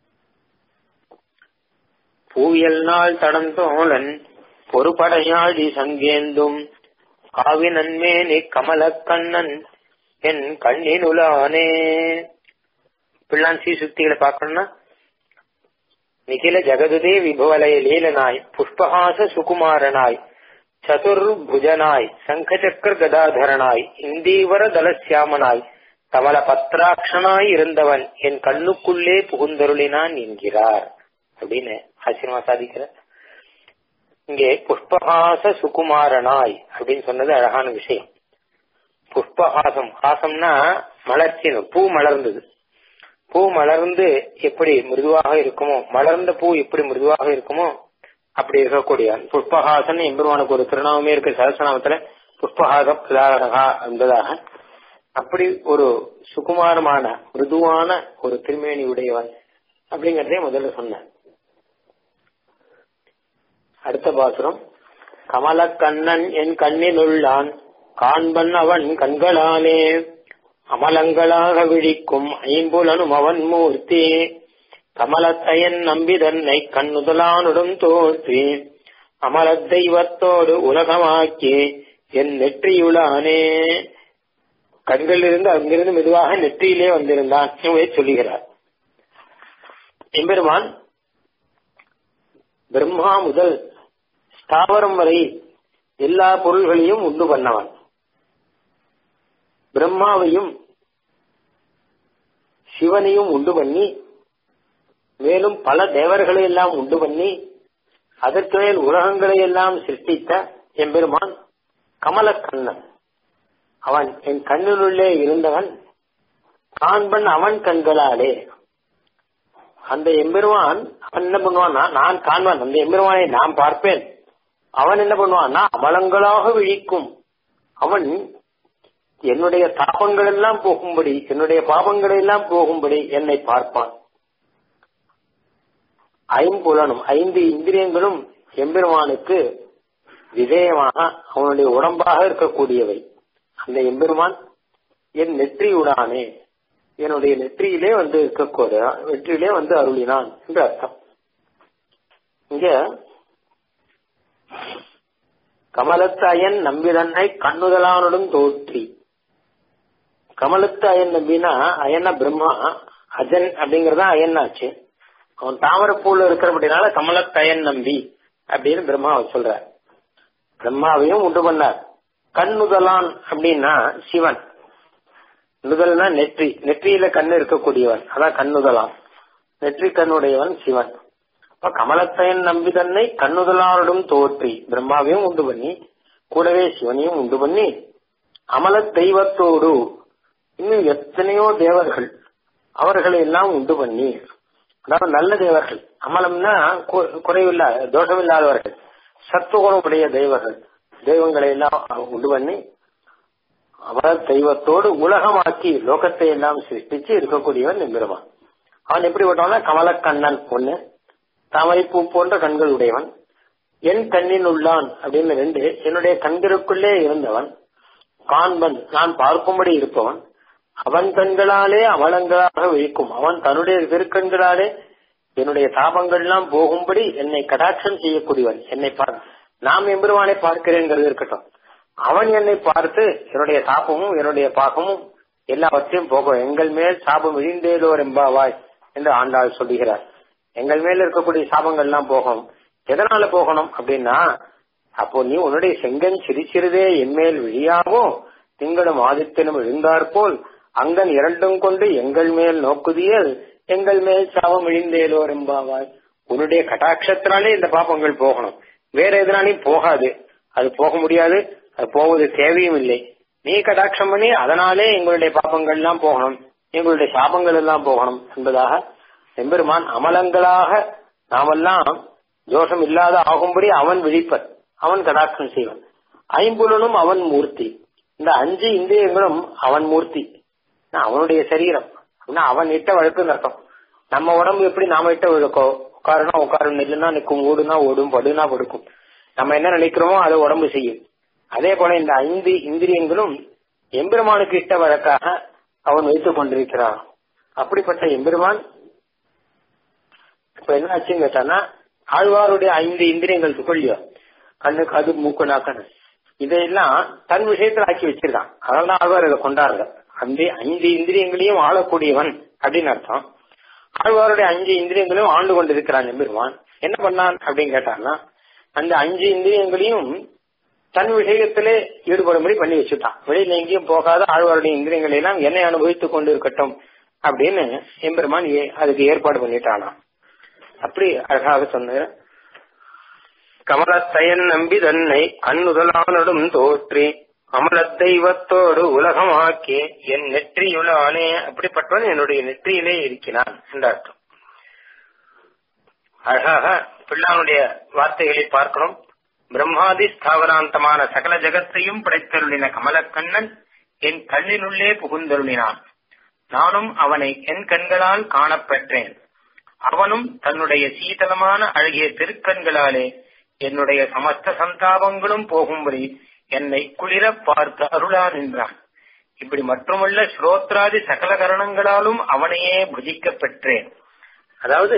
பூவியல் நாள் தடந்தோழன் பொறுப்படையாடி சங்கேந்தும் காவினன்மேனி கமல கண்ணன் என் கண்ணினுலானே பிள்ளான் சீ சுத்திகளை பார்க்கணும்னா நிகில ஜெகதுதே விபவலய லீலனாய் புஷ்பஹாச சுகுமாரனாய் சதுர்புஜனாய் சங்கச்சக்கர கதாதரனாய் இந்தீவர தலசியாமனாய் கமல பத்ராட்சனாய் இருந்தவன் என் கண்ணுக்குள்ளே புகுந்தருளினான் என்கிறார் அப்படின்னு ஆச்சரியமா சாதிக்கிற இங்கே புஷ்பஹாச சுகுமாரனாய் அப்படின்னு சொன்னது அழகான விஷயம் புஷ்பஹாசம் ஹாசம்னா மலர்ச்சின்னு பூ மலர்ந்தது பூ மலர்ந்து எப்படி மிருதுவாக இருக்குமோ மலர்ந்த பூ எப்படி மிருதுவாக இருக்குமோ அப்படி இருக்கக்கூடிய புஷ்பஹாசன் எம்பெருமானுக்கு ஒரு திருநாமமே இருக்கு சகசநாமத்துல புஷ்பஹாச பிரதாரகா என்பதாக அப்படி ஒரு சுகுமாரமான மிருதுவான ஒரு திருமேனி உடையவன் அப்படிங்கறதே முதல்ல சொன்னேன் அடுத்த பாசுரம் கமல கண்ணன் என் கண்ணில் உள்ளான் காண்பன் அவன் கண்களாலே அமலங்களாக விழிக்கும் ஐம்புலனும் அவன் மூர்த்தி கமலத்தையன் நம்பி தன்னை கண்ணுதலானுடன் தோற்றி அமல தெய்வத்தோடு உலகமாக்கி என் நெற்றியுளானே கண்களிலிருந்து அங்கிருந்து மெதுவாக நெற்றியிலே வந்திருந்தான் என்பதை சொல்லுகிறார் எம்பெருமான் பிரம்மா முதல் ஸ்தாவரம் வரை எல்லா பொருள்களையும் உண்டு பண்ணவன் பிரம்மாவையும் சிவனையும் உண்டு பண்ணி மேலும் பல தேவர்களை எல்லாம் உண்டு பண்ணி அதற்கு மேல் உலகங்களை எல்லாம் சிருஷ்டித்த எம்பெருமான் கமலக்கண்ணன் அவன் என் கண்ணினுள்ளே இருந்தவன் காண்பன் அவன் கண்களாலே அந்த எம்பெருமான் அவன் என்ன பண்ணுவான்னா நான் காண்பான் அந்த எம்பெருமானை நான் பார்ப்பேன் அவன் என்ன பண்ணுவான்னா அமலங்களாக விழிக்கும் அவன் என்னுடைய தாபங்கள் எல்லாம் போகும்படி என்னுடைய பாபங்கள் எல்லாம் போகும்படி என்னை பார்ப்பான் ஐம்புலனும் ஐந்து இந்திரியங்களும் எம்பெருமானுக்கு விதேயமாக அவனுடைய உடம்பாக இருக்கக்கூடியவை அந்த எம்பெருமான் என் நெற்றியுடானே என்னுடைய நெற்றியிலே வந்து இருக்கக்கூடிய நெற்றியிலே வந்து அருளினான் என்று அர்த்தம் இங்க கமலத்து அயன் நம்பிதன்னை கண்ணுதலானுடன் தோற்றி கமலத்து அயன் நம்பினா அயன பிரம்மா அஜன் அப்படிங்கறதா அயன் ஆச்சு அவன் தாமரப்பூல இருக்கிறபடினால கமலத்தயன் நம்பி அப்படின்னு பிரம்மா சொல்றார் பிரம்மாவையும் உண்டு பண்ணார் கண்ணுதலான் அப்படின்னா சிவன் நுதல்னா நெற்றி நெற்றியில கண்ணு இருக்கக்கூடியவன் அதான் கண்ணுதலான் நெற்றி கண்ணுடையவன் சிவன் அப்ப கமலத்தையன் நம்பி தன்னை கண்ணுதலானுடன் தோற்றி பிரம்மாவையும் உண்டு பண்ணி கூடவே சிவனையும் உண்டு பண்ணி அமல தெய்வத்தோடு இன்னும் எத்தனையோ தேவர்கள் அவர்களை எல்லாம் உண்டு பண்ணி அதாவது நல்ல தேவர்கள் அமலம்னா குறைவில்லா தோஷமில்லாதவர்கள் சத்துவகுணமுடைய தெய்வங்கள் தெய்வங்களை எல்லாம் உண்டு பண்ணி அவர் தெய்வத்தோடு உலகமாக்கி லோகத்தை எல்லாம் சிருஷ்டிச்சு இருக்கக்கூடியவன் எம்பெருமான் அவன் எப்படி பட்டவனா கமலக்கண்ணன் ஒண்ணு தாமரைப்பூ போன்ற கண்கள் உடையவன் என் கண்ணின் உள்ளான் அப்படின்னு ரெண்டு என்னுடைய கண்களுக்குள்ளே இருந்தவன் காண்பன் நான் பார்க்கும்படி இருப்பவன் அவன் கண்களாலே அவலங்களாக விழிக்கும் அவன் தன்னுடைய திருக்கண்களாலே என்னுடைய தாபங்கள்லாம் போகும்படி என்னை கடாட்சம் செய்யக்கூடியவன் என்னை பார் நாம் எம்பெருமானை பார்க்கிறேங்கிறது இருக்கட்டும் அவன் என்னை பார்த்து என்னுடைய தாபமும் என்னுடைய பாகமும் எல்லாவற்றையும் போகும் எங்கள் மேல் சாபம் இழிந்தேலோர் எம்பாவாய் என்று ஆண்டாள் சொல்லுகிறார் எங்கள் மேல இருக்கக்கூடிய சாபங்கள் எல்லாம் போகும் எதனால போகணும் அப்படின்னா அப்போ நீ உன்னுடைய செங்கன் சிரிச்சிருதே என்மேல் விழியாவோ திங்களும் ஆதித்தனும் எழுந்தாற்போல் அங்கன் இரண்டும் கொண்டு எங்கள் மேல் நோக்குதியல் எங்கள் மேல் சாபம் இழிந்தேலோர் எம்பாவாய் உன்னுடைய கட்டாட்சத்தினாலே இந்த பாப்பங்கள் போகணும் வேற எதனாலையும் போகாது அது போக முடியாது அது போவது தேவையும் இல்லை நீ கடாட்சம் பண்ணி அதனாலே எங்களுடைய பாப்பங்கள் எல்லாம் போகணும் எங்களுடைய சாபங்கள் எல்லாம் போகணும் என்பதாக எம்பெருமான் அமலங்களாக நாமெல்லாம் தோஷம் இல்லாத ஆகும்படி அவன் விழிப்பன் அவன் கடாட்சம் செய்வன் ஐம்புலனும் அவன் மூர்த்தி இந்த அஞ்சு இந்திரியங்களும் அவன் மூர்த்தி அவனுடைய சரீரம் அவன் இட்ட வழக்குன்னு அர்த்தம் நம்ம உடம்பு எப்படி நாம இட்ட வழக்கோ உட்காருனா உட்காரும் நில்லுனா நிற்கும் ஓடுனா ஓடும் படுனா படுக்கும் நம்ம என்ன நினைக்கிறோமோ அதை உடம்பு செய்யும் அதே போல இந்த ஐந்து இந்திரியங்களும் எம்பெருமானுக்கு இட்ட வழக்காக அவன் வைத்துக் கொண்டிருக்கிறான் அப்படிப்பட்ட எம்பெருமான் இப்ப என்ன ஆச்சுன்னு கேட்டானா ஆழ்வாருடைய ஐந்து இந்திரியங்கள் துக்கொள்ளியோ கண்ணு காது மூக்கு நாக்கணு இதையெல்லாம் தன் விஷயத்துல ஆக்கி வச்சிருக்கான் அதனால ஆழ்வார் இதை கொண்டாடுற அந்த ஐந்து இந்திரியங்களையும் ஆளக்கூடியவன் அப்படின்னு அர்த்தம் ஆழ்வாருடைய அஞ்சு இந்திரியங்களையும் ஆண்டு கொண்டிருக்கிறான் எம்பெருமான் என்ன பண்ணான் அப்படின்னு கேட்டான்னா அந்த அஞ்சு இந்திரியங்களையும் தன் விஷயத்திலே ஈடுபடும்படி பண்ணி வச்சுட்டான் வெளியில எங்கேயும் போகாத ஆழ்வாருடைய இந்திரியங்களை எல்லாம் என்னை அனுபவித்துக் கொண்டு இருக்கட்டும் அப்படின்னு எம்பெருமான் அதுக்கு ஏற்பாடு பண்ணிட்டானா அப்படி அழகாக சொன்ன கமலத்தையன் நம்பி தன்னை கண்ணுதலானடும் தோற்றி அமல தெய்வத்தோடு உலகமாக்கி என் நெற்றியுளானே அப்படிப்பட்டவன் என்னுடைய நெற்றியிலே இருக்கிறான் என்ற அர்த்தம் அழகாக பிள்ளானுடைய வார்த்தைகளை பார்க்கணும் பிரம்மாதி ஸ்தாவராந்தமான சகல ஜகத்தையும் படைத்தருளின கமலக்கண்ணன் என் கண்ணினுள்ளே புகுந்தருளினான் நானும் அவனை என் கண்களால் காணப்பெற்றேன் அவனும் தன்னுடைய சீதளமான அழகிய திருக்கண்களாலே என்னுடைய சமஸ்த சந்தாபங்களும் போகும்படி என்னை குளிர பார்த்து அருளான் என்றான் இப்படி மட்டுமல்ல ஸ்ரோத்ராதி சகல கரணங்களாலும் அவனையே புஜிக்க பெற்றேன் அதாவது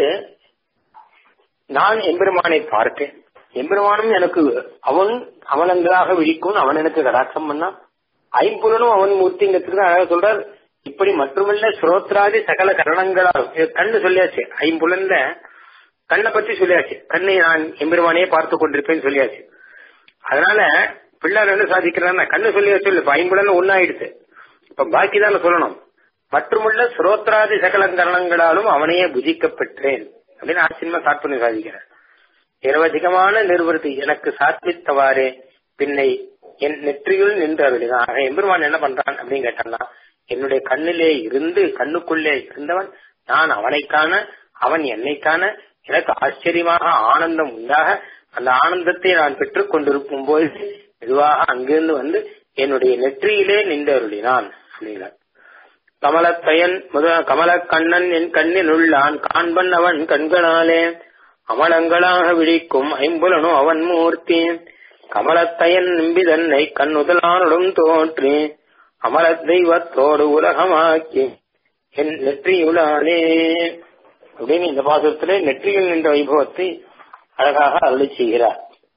நான் எம்பெருமானை பார்த்தேன் எம்பெருமானும் எனக்கு அவன் அவனங்களாக விழிக்கும் அவன் எனக்கு கடாட்சம் பண்ணா ஐம்புலனும் அவன் மூர்த்திங்கிறதுக்கு அழகா சொல்றார் இப்படி மட்டுமல்ல ஸ்ரோத்ராதி சகல கரணங்களால் கண்ணு சொல்லியாச்சு ஐம்புலன்ல கண்ணை பத்தி சொல்லியாச்சு கண்ணை நான் எம்பெருமானையே பார்த்து கொண்டிருப்பேன்னு சொல்லியாச்சு அதனால பிள்ளார் என்ன சாதிக்கிறான்னா கண்ணு சொல்லியாச்சு இல்ல இப்ப ஐம்புலன் ஒன்னாயிடுச்சு இப்ப பாக்கி தானே சொல்லணும் மற்றுமுள்ள ஸ்ரோத்ராதி சகல கரணங்களாலும் அவனையே புஜிக்கப்பெற்றேன் அப்படின்னு ஆச்சரியமா ஸ்டார்ட் பண்ணி சாதிக்கிறேன் நிரவதிகமான நிர்வൃத்தி எனக்கு சாத்வித்தவாறே பின்னை என் நெற்றியுள் நின்று அருளினான் ஆக எம்பெருமான் என்ன பண்றான் அப்படின்னு கேட்டான்னா என்னுடைய கண்ணிலே இருந்து கண்ணுக்குள்ளே இருந்தவன் நான் அவனை காண அவன் என்னை காண எனக்கு ஆச்சரியமாக ஆனந்தம் உண்டாக அந்த ஆனந்தத்தை நான் பெற்றுக் கொண்டிருக்கும் போது மெதுவாக அங்கிருந்து வந்து என்னுடைய நெற்றியிலே நின்று அருளினான் அப்படிங்கிறார் கமலத்தையன் முத கமலக்கண்ணன் என் கண்ணில் உள்ளான் காண்பன் அவன் கண்களாலே அமலங்களாக விழிக்கும் ஐம்புலனும் அவன் மூர்த்தி கமலத்தையன் நம்பிதன்னை கண்ணுதலானுடன் தோற்றி அமல தெய்வத்தோடு உலகமாக்கி என் நெற்றியுளானே அப்படின்னு இந்த பாசத்திலே நெற்றியில் நின்ற வைபவத்தை அழகாக அருளி செய்கிறார்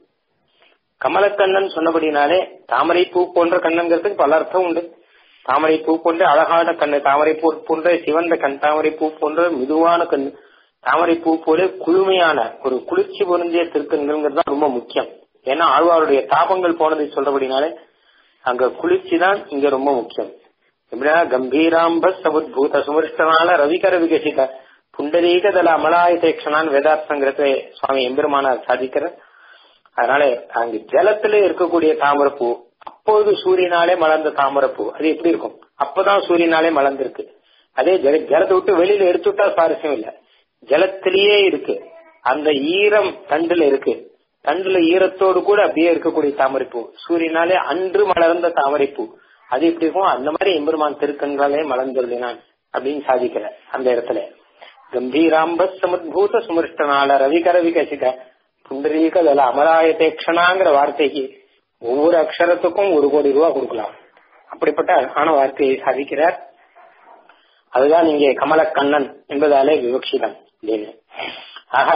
கமலக்கண்ணன் சொன்னபடினாலே தாமரை பூ போன்ற கண்ணங்கிறதுக்கு பல அர்த்தம் உண்டு தாமரை பூ போன்ற அழகான கண்ணு தாமரை பூ போன்ற சிவந்த கண் தாமரை பூ போன்ற மிதுவான கண் தாமரை பூ போல குளுமையான ஒரு குளிர்ச்சி பொருந்திய திருக்கண்கள் தான் ரொம்ப முக்கியம் ஏன்னா ஆழ்வாருடைய தாபங்கள் போனதை சொல்றபடினாலே அங்க குளிர்ச்சி தான் இங்க ரொம்ப முக்கியம் எப்படின்னா கம்பீராம்ப சமுத்பூத சுமிருஷ்டனால ரவிகர விகசித புண்டரீக தல அமலாயதேக்ஷனான் வேதார்த்தங்கிறத சுவாமி எம்பெருமானார் சாதிக்கிற அதனால அங்க ஜலத்துல இருக்கக்கூடிய தாமரப்பூ அப்போது சூரியனாலே மலர்ந்த தாமரப்பூ அது எப்படி இருக்கும் அப்பதான் சூரியனாலே மலர்ந்திருக்கு அதே ஜல ஜலத்தை விட்டு வெளியில எடுத்து விட்டா சுவாரஸ்யம் இல்ல ஜலத்திலேயே இருக்கு அந்த ஈரம் தண்டுல இருக்கு தண்டுல ஈரத்தோடு கூட அப்படியே இருக்கக்கூடிய தாமரைப்பூ சூரியனாலே அன்று மலர்ந்த தாமரைப்பூ அது எப்படி இருக்கும் அந்த மாதிரி எம்பெருமான் திருக்கண்களே மலர்ந்துள்ளினான் அப்படின்னு சாதிக்கிற அந்த இடத்துல கம்பீராம்ப சமுத்பூத சுமிருஷ்டனால ரவிகர விகசித புண்டரீக தல அமராயதேக்ஷனாங்கிற வார்த்தைக்கு ஒவ்வொரு அக்ஷரத்துக்கும் ஒரு கோடி ரூபாய் கொடுக்கலாம் அப்படிப்பட்ட அழகான வார்த்தையை சாதிக்கிறார் அதுதான் இங்கே கமலக்கண்ணன் என்பதாலே விவக்ஷிதம் அப்படின்னு ஆக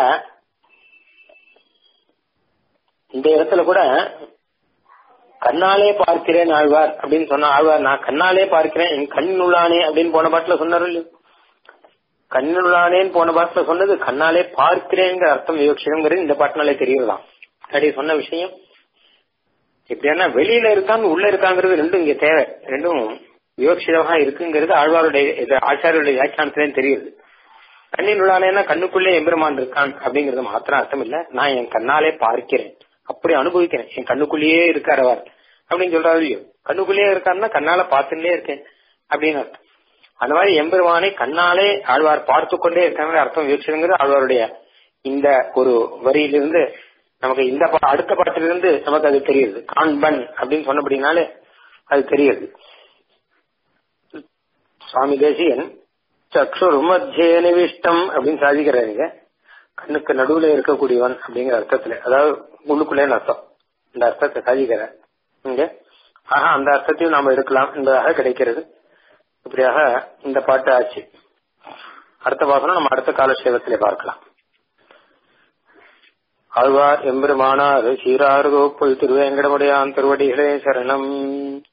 இந்த இடத்துல கூட கண்ணாலே பார்க்கிறேன் ஆழ்வார் அப்படின்னு சொன்ன ஆழ்வார் நான் கண்ணாலே பார்க்கிறேன் என் கண்ணுள்ளானே அப்படின்னு போன பாட்டுல சொன்னார் இல்லையோ கண்ணுள்ளானேன்னு போன பாட்டுல சொன்னது கண்ணாலே பார்க்கிறேங்கிற அர்த்தம் விவக்ஷிதங்கிறது இந்த பாட்டினாலே தெரியலாம் அப்படி சொன்ன விஷயம் எப்படின்னா வெளியில இருக்கான்னு உள்ள இருக்காங்கிறது ரெண்டும் இங்க தேவை ரெண்டும் விவக்ஷிதமாக இருக்குங்கிறது ஆழ்வாருடைய ஆச்சாரியுடைய வியாக்கியானத்திலேயும் தெரியுது கண்ணில் உள்ளானேன்னா கண்ணுக்குள்ளே எம்பெருமான் இருக்கான் அப்படிங்கறது மாத்திரம் அர்த்தம் இல்ல நான் என் கண்ணாலே பார்க்கிறேன் அப்படி அனுபவிக்கிறேன் என் கண்ணுக்குள்ளேயே இருக்கார் அவர் அப்படின்னு சொல்றாரு இல்லையோ கண்ணுக்குள்ளேயே இருக்காருன்னா கண்ணால பார்த்துட்டே இருக்கேன் அப்படின்னு அர்த்தம் அந்த மாதிரி எம்பெருமானை கண்ணாலே ஆழ்வார் பார்த்து கொண்டே இருக்காங்க அர்த்தம் விவக்ஷங்கிறது ஆழ்வாருடைய இந்த ஒரு வரியிலிருந்து நமக்கு இந்த அடுத்த பாட்டிலிருந்து நமக்கு அது தெரியுது காண்பன் அப்படின்னு சொன்னபடினாலே அது தெரியுது சுவாமி தேசியன் சக்ஷுர் மத்திய நிவிஷ்டம் அப்படின்னு சாதிக்கிறாருங்க கண்ணுக்கு நடுவுல இருக்கக்கூடியவன் அப்படிங்கிற அர்த்தத்துல அதாவது உள்ளுக்குள்ளேன்னு அர்த்தம் இந்த அர்த்தத்தை சாதிக்கிறார் இங்க ஆஹா அந்த அர்த்தத்தையும் நாம எடுக்கலாம் என்பதாக கிடைக்கிறது இப்படியாக இந்த பாட்டு ஆச்சு அடுத்த பாசனம் நம்ம அடுத்த காலக்ஷேபத்திலே பார்க்கலாம் ஆழ்வார் எம்பெருமானார் சீராறு கோப்புள் திருவேங்கடமுடையான் திருவடிகளே சரணம்